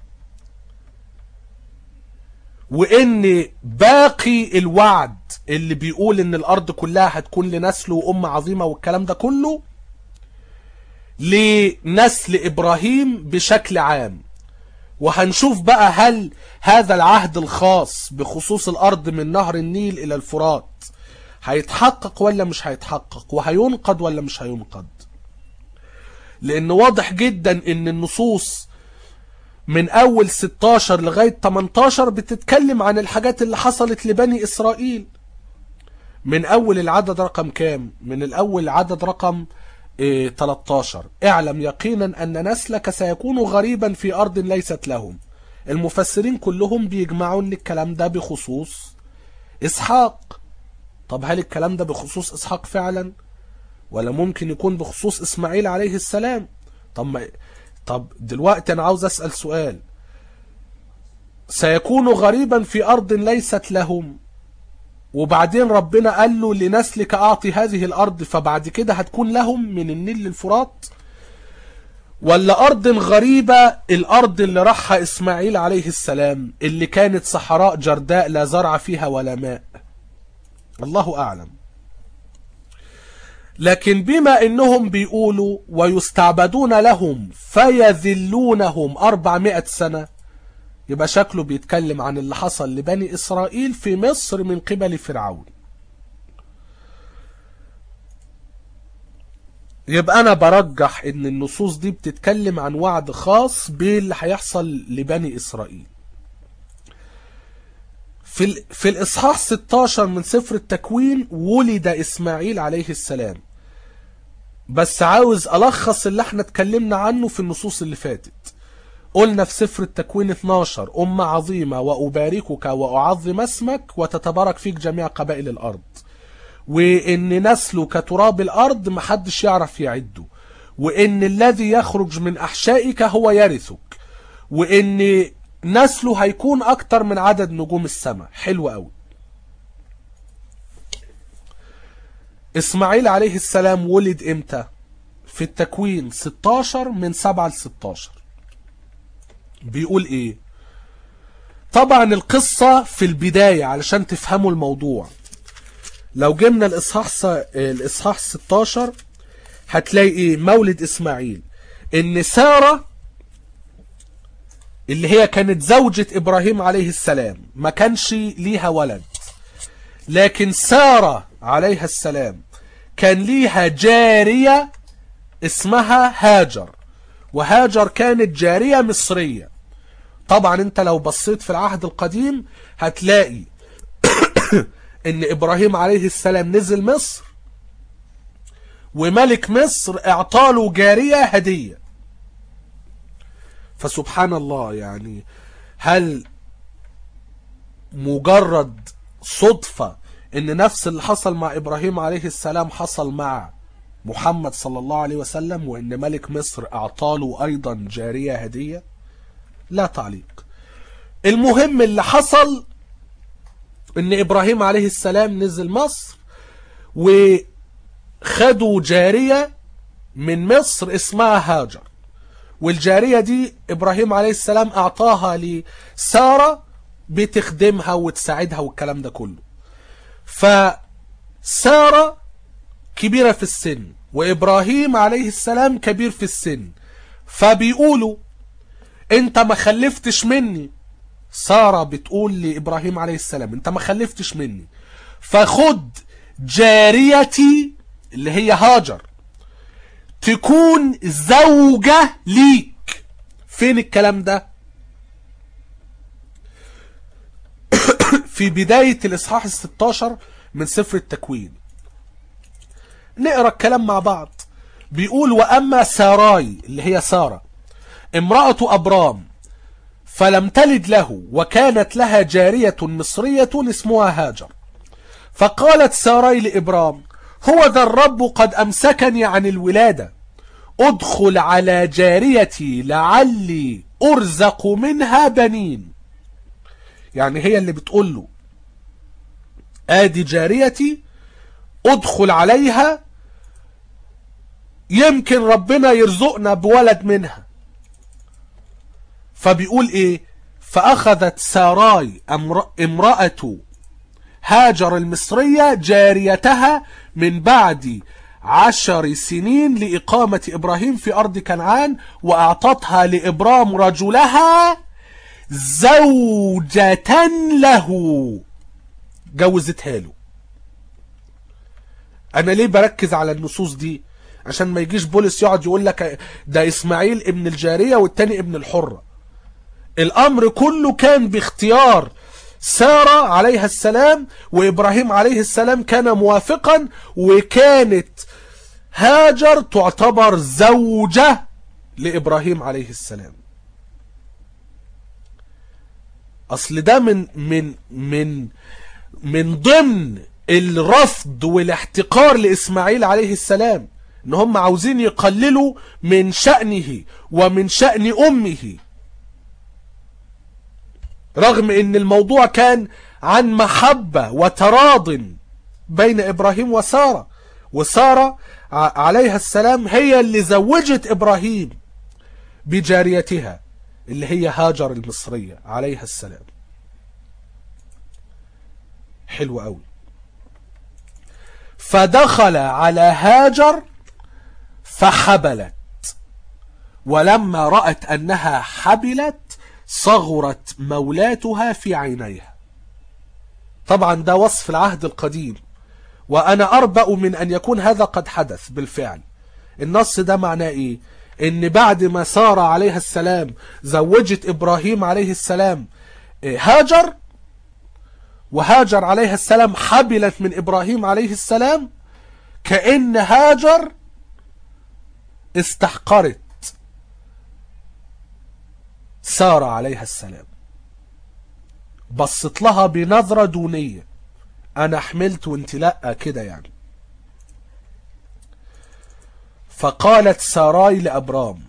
وان باقي الوعد اللي بيقول ان الارض كلها هتكون لنسله وامة عظيمة والكلام ده كله لنسل ابراهيم بشكل عام وهنشوف بقى هل هذا العهد الخاص بخصوص الارض من نهر النيل الى الفرات هيتحقق ولا مش هيتحقق وهينقض ولا مش هينقض لان واضح جدا ان النصوص من اول 16 لغاية 18 بتتكلم عن الحاجات اللي حصلت لبني اسرائيل من اول العدد رقم كام من الاول عدد رقم إيه 13 اعلم يقينا ان نسلك سيكون غريبا في ارض ليست لهم المفسرين كلهم بيجمعوا ان الكلام ده بخصوص اسحاق طب هل الكلام ده بخصوص اسحاق فعلا ولا ممكن يكون بخصوص اسماعيل عليه السلام طب ما طب دلوقتي انا عاوز اسال سؤال سيكون غريبا في ارض ليست لهم وبعدين ربنا قال له لنسلك اعطي هذه الارض فبعد كده هتكون لهم من النيل للفرات ولا ارض غريبة الارض اللي راحها اسماعيل عليه السلام اللي كانت صحراء جرداء لا زرع فيها ولا ماء الله اعلم لكن بما انهم بيقولوا ويستعبدون لهم فيذلونهم أربعمائة سنة يبقى شكله بيتكلم عن اللي حصل لبني إسرائيل في مصر من قبل فرعون يبقى أنا برجح إن النصوص دي بتتكلم عن وعد خاص باللي هيحصل لبني إسرائيل في, ال... في الإصحاح 16 من سفر التكوين ولد إسماعيل عليه السلام بس عاوز ألخص اللي احنا اتكلمنا عنه في النصوص اللي فاتت قلنا في سفر التكوين 12 أمة عظيمة وأباركك وأعظم اسمك وتتبارك فيك جميع قبائل الأرض وإن نسله كتراب الأرض محدش يعرف يعده وإن الذي يخرج من أحشائك هو يرثك وإن نسله هيكون أكتر من عدد نجوم السماء حلو قوي إسماعيل عليه السلام ولد إمتى في التكوين 16 من 7 ل 16 بيقول إيه طبعا القصة في البداية علشان تفهموا الموضوع لو جبنا الإصحاح س... الإصحاح 16 هتلاقي إيه مولد إسماعيل إن سارة اللي هي كانت زوجة إبراهيم عليه السلام ما كانش ليها ولد لكن سارة عليها السلام كان ليها جارية اسمها هاجر وهاجر كانت جارية مصرية طبعا انت لو بصيت في العهد القديم هتلاقي ان ابراهيم عليه السلام نزل مصر وملك مصر اعطاله جارية هدية فسبحان الله يعني هل مجرد صدفة ان نفس اللي حصل مع ابراهيم عليه السلام حصل مع محمد صلى الله عليه وسلم وان ملك مصر اعطاله ايضا جارية هدية لا تعليق المهم اللي حصل ان ابراهيم عليه السلام نزل مصر وخدوا جارية من مصر اسمها هاجر والجارية دي ابراهيم عليه السلام اعطاها لسارة بتخدمها وتساعدها والكلام ده كله فسارة كبيرة في السن وإبراهيم عليه السلام كبير في السن فبيقولوا انت ما خلفتش مني سارة بتقول لإبراهيم عليه السلام انت ما خلفتش مني فخد جاريتي اللي هي هاجر تكون زوجة ليك فين الكلام ده في بداية الإصحاح الستاشر من سفر التكوين نقرأ الكلام مع بعض بيقول وأما ساراي اللي هي سارة امرأة أبرام فلم تلد له وكانت لها جارية مصرية اسمها هاجر فقالت ساراي لإبرام هو ذا الرب قد أمسكني عن الولادة ادخل على جاريتي لعلي أرزق منها بنين يعني هي اللي بتقول له ادي جاريتي ادخل عليها يمكن ربنا يرزقنا بولد منها فبيقول ايه فاخذت ساراي امرأة هاجر المصرية جاريتها من بعد عشر سنين لإقامة إبراهيم في أرض كنعان وأعطتها لإبرام رجلها زوجة له جوزتها له أنا ليه بركز على النصوص دي عشان ما يجيش بولس يقعد يقول لك ده إسماعيل ابن الجارية والتاني ابن الحرة الأمر كله كان باختيار سارة عليها السلام وإبراهيم عليه السلام كان موافقا وكانت هاجر تعتبر زوجة لإبراهيم عليه السلام أصل ده من من من من ضمن الرفض والاحتقار لإسماعيل عليه السلام إن هم عاوزين يقللوا من شأنه ومن شأن أمه رغم ان الموضوع كان عن محبة وتراض بين ابراهيم وسارة وسارة عليها السلام هي اللي زوجت ابراهيم بجاريتها اللي هي هاجر المصرية عليها السلام حلو قوي فدخل على هاجر فحبلت ولما رأت أنها حبلت صغرت مولاتها في عينيها طبعا ده وصف العهد القديم وأنا أربأ من أن يكون هذا قد حدث بالفعل النص ده معناه إيه إن بعد ما سارة عليها السلام زوجت إبراهيم عليه السلام هاجر وهاجر عليها السلام حبلت من إبراهيم عليه السلام كأن هاجر استحقرت سارة عليها السلام بصت لها بنظرة دونية أنا حملت وانت لأ كده يعني فقالت ساراي لأبرام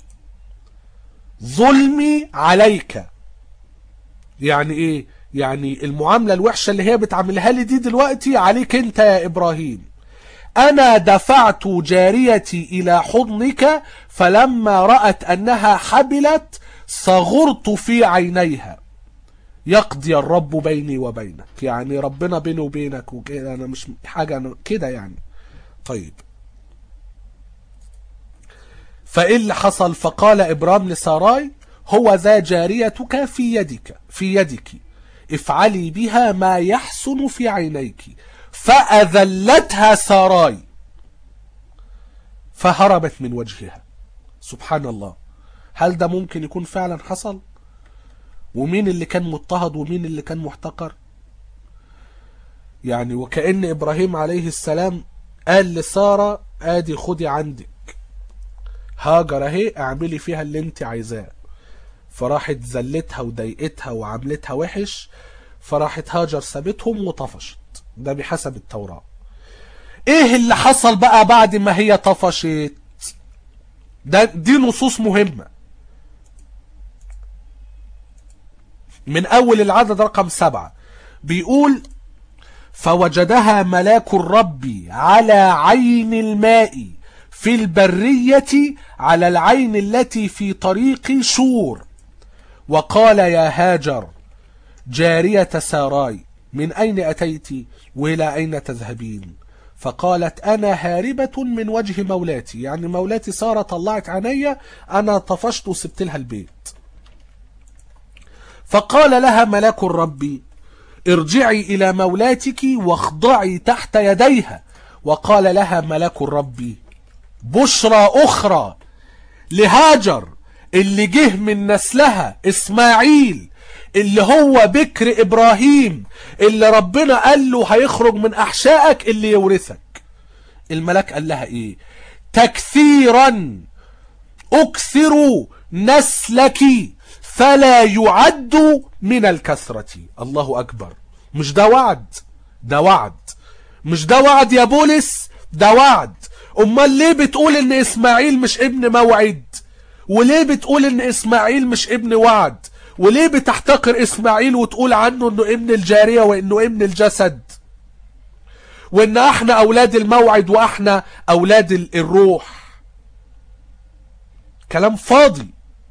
ظلمي عليك يعني ايه يعني المعاملة الوحشة اللي هي بتعملها لي دي دلوقتي عليك انت يا ابراهيم انا دفعت جاريتي الى حضنك فلما رأت انها حبلت صغرت في عينيها يقضي الرب بيني وبينك يعني ربنا بيني وبينك وكده انا مش حاجة أنا كده يعني طيب فإيه اللي حصل فقال إبرام لساراي هو ذا جاريتك في يدك في يدك افعلي بها ما يحسن في عينيك فأذلتها ساراي فهربت من وجهها سبحان الله هل ده ممكن يكون فعلا حصل ومين اللي كان مضطهد ومين اللي كان محتقر يعني وكأن إبراهيم عليه السلام قال لسارة ادي خدي عندك هاجر اهي اعملي فيها اللي انت عايزاه فراحت زلتها وضايقتها وعملتها وحش فراحت هاجر سابتهم وطفشت ده بحسب التوراة ايه اللي حصل بقى بعد ما هي طفشت ده دي نصوص مهمة من اول العدد رقم سبعة بيقول فوجدها ملاك الرب على عين الماء في البرية على العين التي في طريق شور وقال يا هاجر جارية ساراي من أين أتيت وإلى أين تذهبين فقالت أنا هاربة من وجه مولاتي يعني مولاتي سارة طلعت عينيا أنا طفشت وسبت لها البيت فقال لها ملاك الرب ارجعي إلى مولاتك واخضعي تحت يديها وقال لها ملاك الرب بشرى أخرى لهاجر اللي جه من نسلها إسماعيل اللي هو بكر إبراهيم اللي ربنا قال له هيخرج من أحشائك اللي يورثك الملاك قال لها إيه تكثيرا أكثر نسلك فلا يعد من الكثرة الله أكبر مش ده وعد ده وعد مش ده وعد يا بولس ده وعد امال ليه بتقول ان اسماعيل مش ابن موعد وليه بتقول ان اسماعيل مش ابن وعد وليه بتحتقر اسماعيل وتقول عنه انه ابن الجارية وانه ابن الجسد وان احنا اولاد الموعد واحنا اولاد الروح كلام فاضي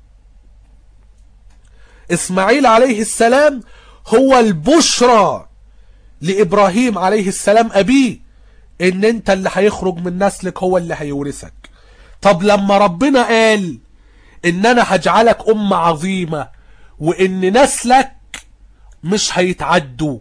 اسماعيل عليه السلام هو البشرى لابراهيم عليه السلام ابيه ان انت اللي هيخرج من نسلك هو اللي هيورثك طب لما ربنا قال ان انا هجعلك امة عظيمة وان نسلك مش هيتعدوا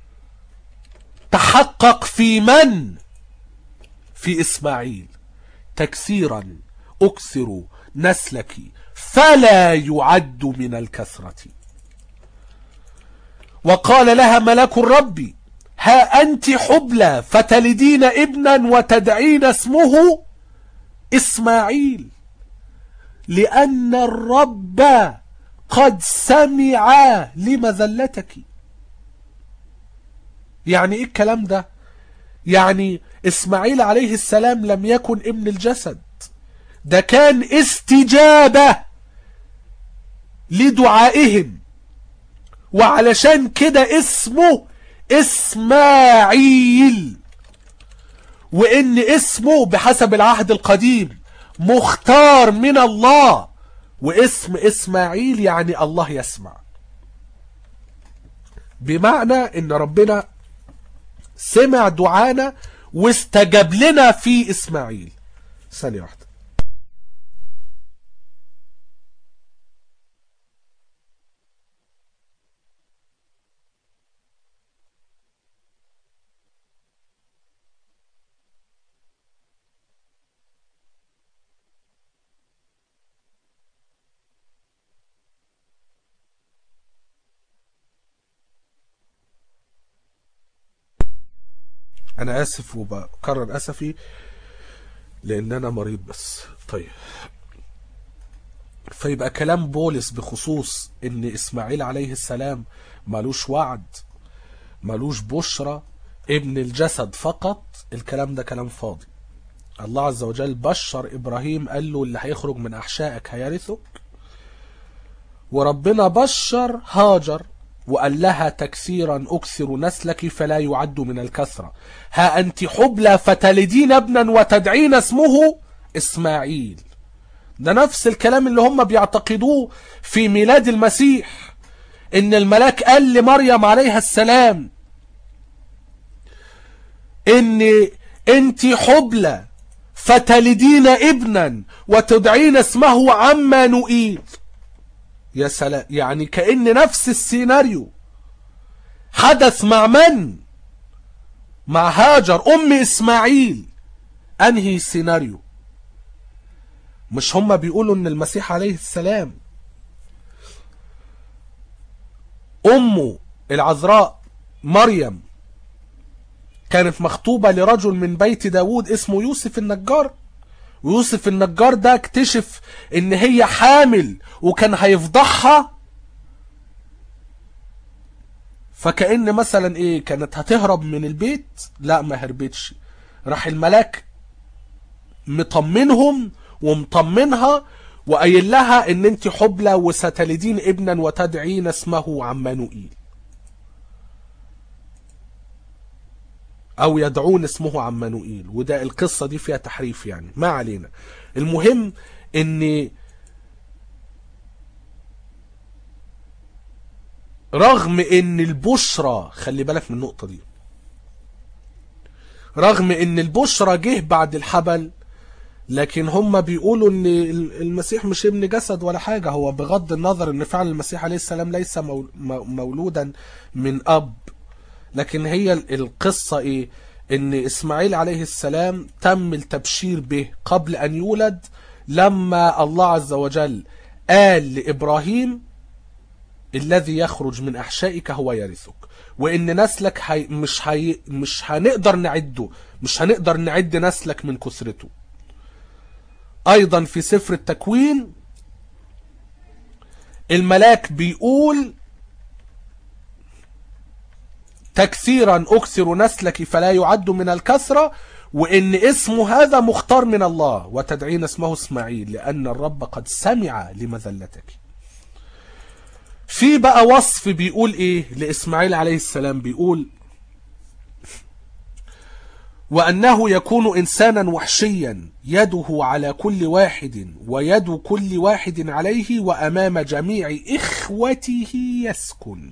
تحقق في من في اسماعيل تكسيرا اكسر نسلك فلا يعد من الكثرة وقال لها ملك الرب ها أنت حبلى فتلدين ابنا وتدعين اسمه إسماعيل لأن الرب قد سمع لمذلتك يعني ايه الكلام ده يعني اسماعيل عليه السلام لم يكن ابن الجسد ده كان استجابة لدعائهم وعلشان كده اسمه اسماعيل وان اسمه بحسب العهد القديم مختار من الله واسم اسماعيل يعني الله يسمع بمعنى ان ربنا سمع دعانا واستجاب لنا في اسماعيل ثانية واحدة انا اسف وبكرر اسفي لان انا مريض بس طيب فيبقى كلام بولس بخصوص ان اسماعيل عليه السلام مالوش وعد مالوش بشرى ابن الجسد فقط الكلام ده كلام فاضي الله عز وجل بشر ابراهيم قال له اللي هيخرج من احشائك هيرثك وربنا بشر هاجر وقال لها تكسيرا أكثر نسلك فلا يعد من الكثرة ها أنت حبلى فتلدين ابنا وتدعين اسمه إسماعيل ده نفس الكلام اللي هم بيعتقدوه في ميلاد المسيح إن الملاك قال لمريم عليها السلام إن أنت حبلى فتلدين ابنا وتدعين اسمه عمانوئيل يا سلام يعني كأن نفس السيناريو حدث مع من مع هاجر أم إسماعيل أنهي السيناريو مش هم بيقولوا ان المسيح عليه السلام امه العذراء مريم كانت مخطوبة لرجل من بيت داود اسمه يوسف النجار ويوسف النجار ده اكتشف ان هي حامل وكان هيفضحها فكأن مثلا ايه كانت هتهرب من البيت لا ما هربتش راح الملاك مطمنهم ومطمنها وقايل لها ان انت حبلى وستلدين ابنا وتدعين اسمه عمانوئيل او يدعون اسمه عمانوئيل وده القصة دي فيها تحريف يعني ما علينا المهم ان رغم ان البشرى خلي بالك من النقطة دي رغم ان البشرى جه بعد الحبل لكن هم بيقولوا ان المسيح مش ابن جسد ولا حاجة هو بغض النظر ان فعلا المسيح عليه السلام ليس مولودا من اب لكن هي القصة ايه ان اسماعيل عليه السلام تم التبشير به قبل ان يولد لما الله عز وجل قال لابراهيم الذي يخرج من احشائك هو يرثك وان نسلك هي مش هي مش هنقدر نعده مش هنقدر نعد نسلك من كثرته ايضا في سفر التكوين الملاك بيقول تكثيرا اكثر نسلك فلا يعد من الكثرة وان اسمه هذا مختار من الله وتدعين اسمه اسماعيل لان الرب قد سمع لمذلتك في بقى وصف بيقول ايه لاسماعيل عليه السلام بيقول وأنه يكون إنسانا وحشيا يده على كل واحد ويد كل واحد عليه وأمام جميع إخوته يسكن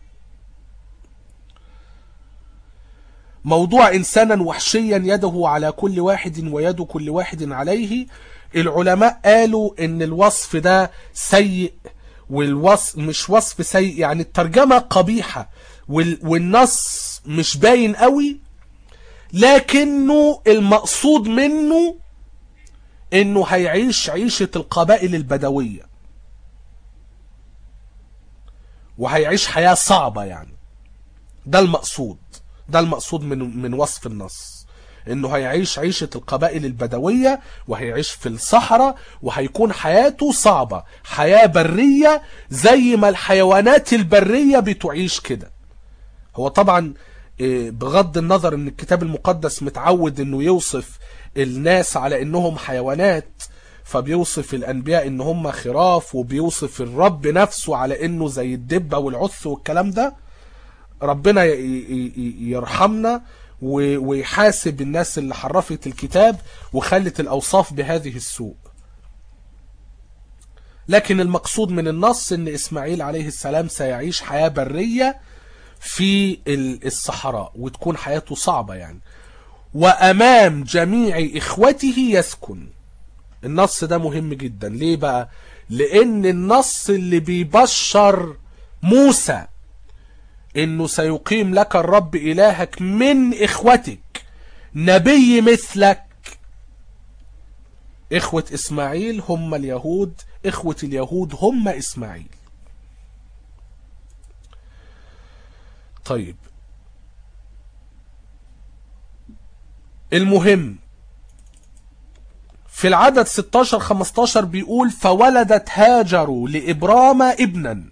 موضوع إنسانا وحشيا يده على كل واحد ويد كل واحد عليه العلماء قالوا إن الوصف ده سيء والوصف مش وصف سيء يعني الترجمة قبيحة والنص مش باين قوي لكنه المقصود منه انه هيعيش عيشة القبائل البدوية وهيعيش حياة صعبة يعني ده المقصود ده المقصود من من وصف النص انه هيعيش عيشة القبائل البدوية وهيعيش في الصحراء وهيكون حياته صعبة حياة برية زي ما الحيوانات البرية بتعيش كده هو طبعا بغض النظر ان الكتاب المقدس متعود انه يوصف الناس على انهم حيوانات فبيوصف الانبياء ان هم خراف وبيوصف الرب نفسه على انه زي الدبة والعث والكلام ده ربنا يرحمنا ويحاسب الناس اللي حرفت الكتاب وخلت الاوصاف بهذه السوء لكن المقصود من النص ان اسماعيل عليه السلام سيعيش حياة برية في الصحراء وتكون حياته صعبة يعني وأمام جميع إخوته يسكن النص ده مهم جدا ليه بقى لأن النص اللي بيبشر موسى إنه سيقيم لك الرب إلهك من إخوتك نبي مثلك إخوة إسماعيل هم اليهود إخوة اليهود هم إسماعيل طيب المهم في العدد 16 15 بيقول فولدت هاجر لإبرام ابنا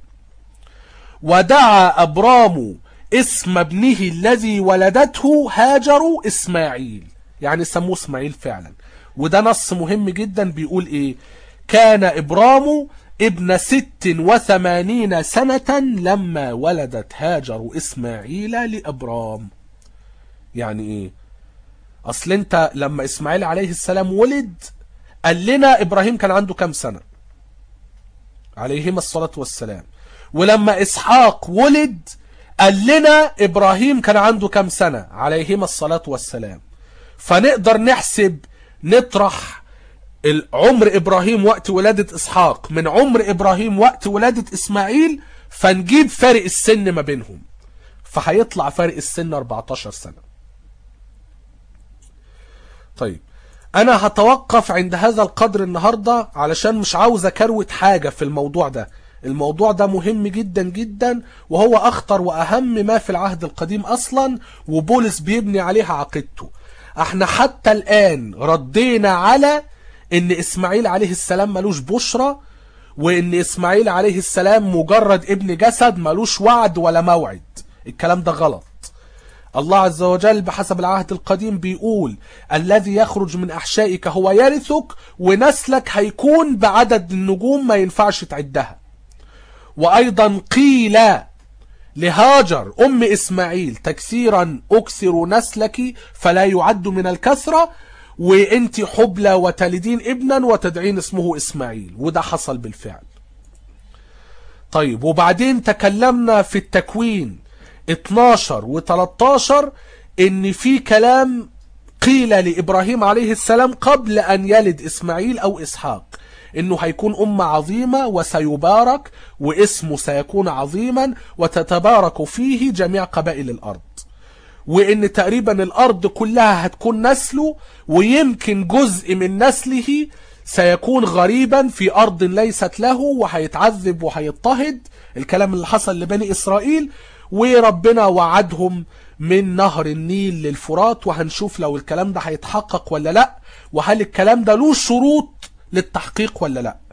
ودعا أبرام اسم ابنه الذي ولدته هاجر إسماعيل يعني سموه إسماعيل فعلا وده نص مهم جدا بيقول إيه كان إبرام ابن ست وثمانين سنة لما ولدت هاجر إسماعيل لأبرام يعني إيه أصل أنت لما إسماعيل عليه السلام ولد قال لنا إبراهيم كان عنده كم سنة عليهما الصلاة والسلام ولما إسحاق ولد قال لنا إبراهيم كان عنده كم سنة عليهما الصلاة والسلام فنقدر نحسب نطرح عمر إبراهيم وقت ولادة إسحاق من عمر إبراهيم وقت ولادة إسماعيل فنجيب فارق السن ما بينهم فهيطلع فارق السن 14 سنة طيب أنا هتوقف عند هذا القدر النهاردة علشان مش عاوز أكروت حاجة في الموضوع ده الموضوع ده مهم جدا جدا وهو أخطر وأهم ما في العهد القديم أصلا وبولس بيبني عليها عقيدته احنا حتى الآن ردينا على ان اسماعيل عليه السلام ملوش بشرى وان اسماعيل عليه السلام مجرد ابن جسد ملوش وعد ولا موعد الكلام ده غلط الله عز وجل بحسب العهد القديم بيقول الذي يخرج من احشائك هو يرثك ونسلك هيكون بعدد النجوم ما ينفعش تعدها وايضا قيل لهاجر ام اسماعيل تكثيرا اكثر نسلك فلا يعد من الكثره وانت حبلى وتلدين ابنا وتدعين اسمه اسماعيل وده حصل بالفعل طيب وبعدين تكلمنا في التكوين 12 و13 ان في كلام قيل لإبراهيم عليه السلام قبل أن يلد إسماعيل أو إسحاق إنه هيكون أمة عظيمة وسيبارك واسمه سيكون عظيما وتتبارك فيه جميع قبائل الأرض وإن تقريبا الأرض كلها هتكون نسله ويمكن جزء من نسله سيكون غريبا في أرض ليست له وهيتعذب وهيضطهد الكلام اللي حصل لبني إسرائيل وربنا وعدهم من نهر النيل للفرات وهنشوف لو الكلام ده هيتحقق ولا لا وهل الكلام ده له شروط للتحقيق ولا لا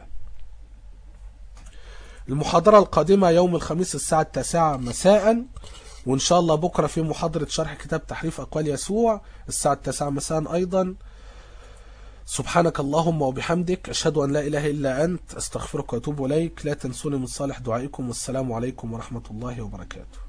المحاضرة القادمة يوم الخميس الساعة التاسعة مساء وإن شاء الله بكرة في محاضرة شرح كتاب تحريف أقوال يسوع الساعة التاسعة مساء أيضا سبحانك اللهم وبحمدك أشهد أن لا إله إلا أنت أستغفرك وأتوب إليك لا تنسوني من صالح دعائكم والسلام عليكم ورحمة الله وبركاته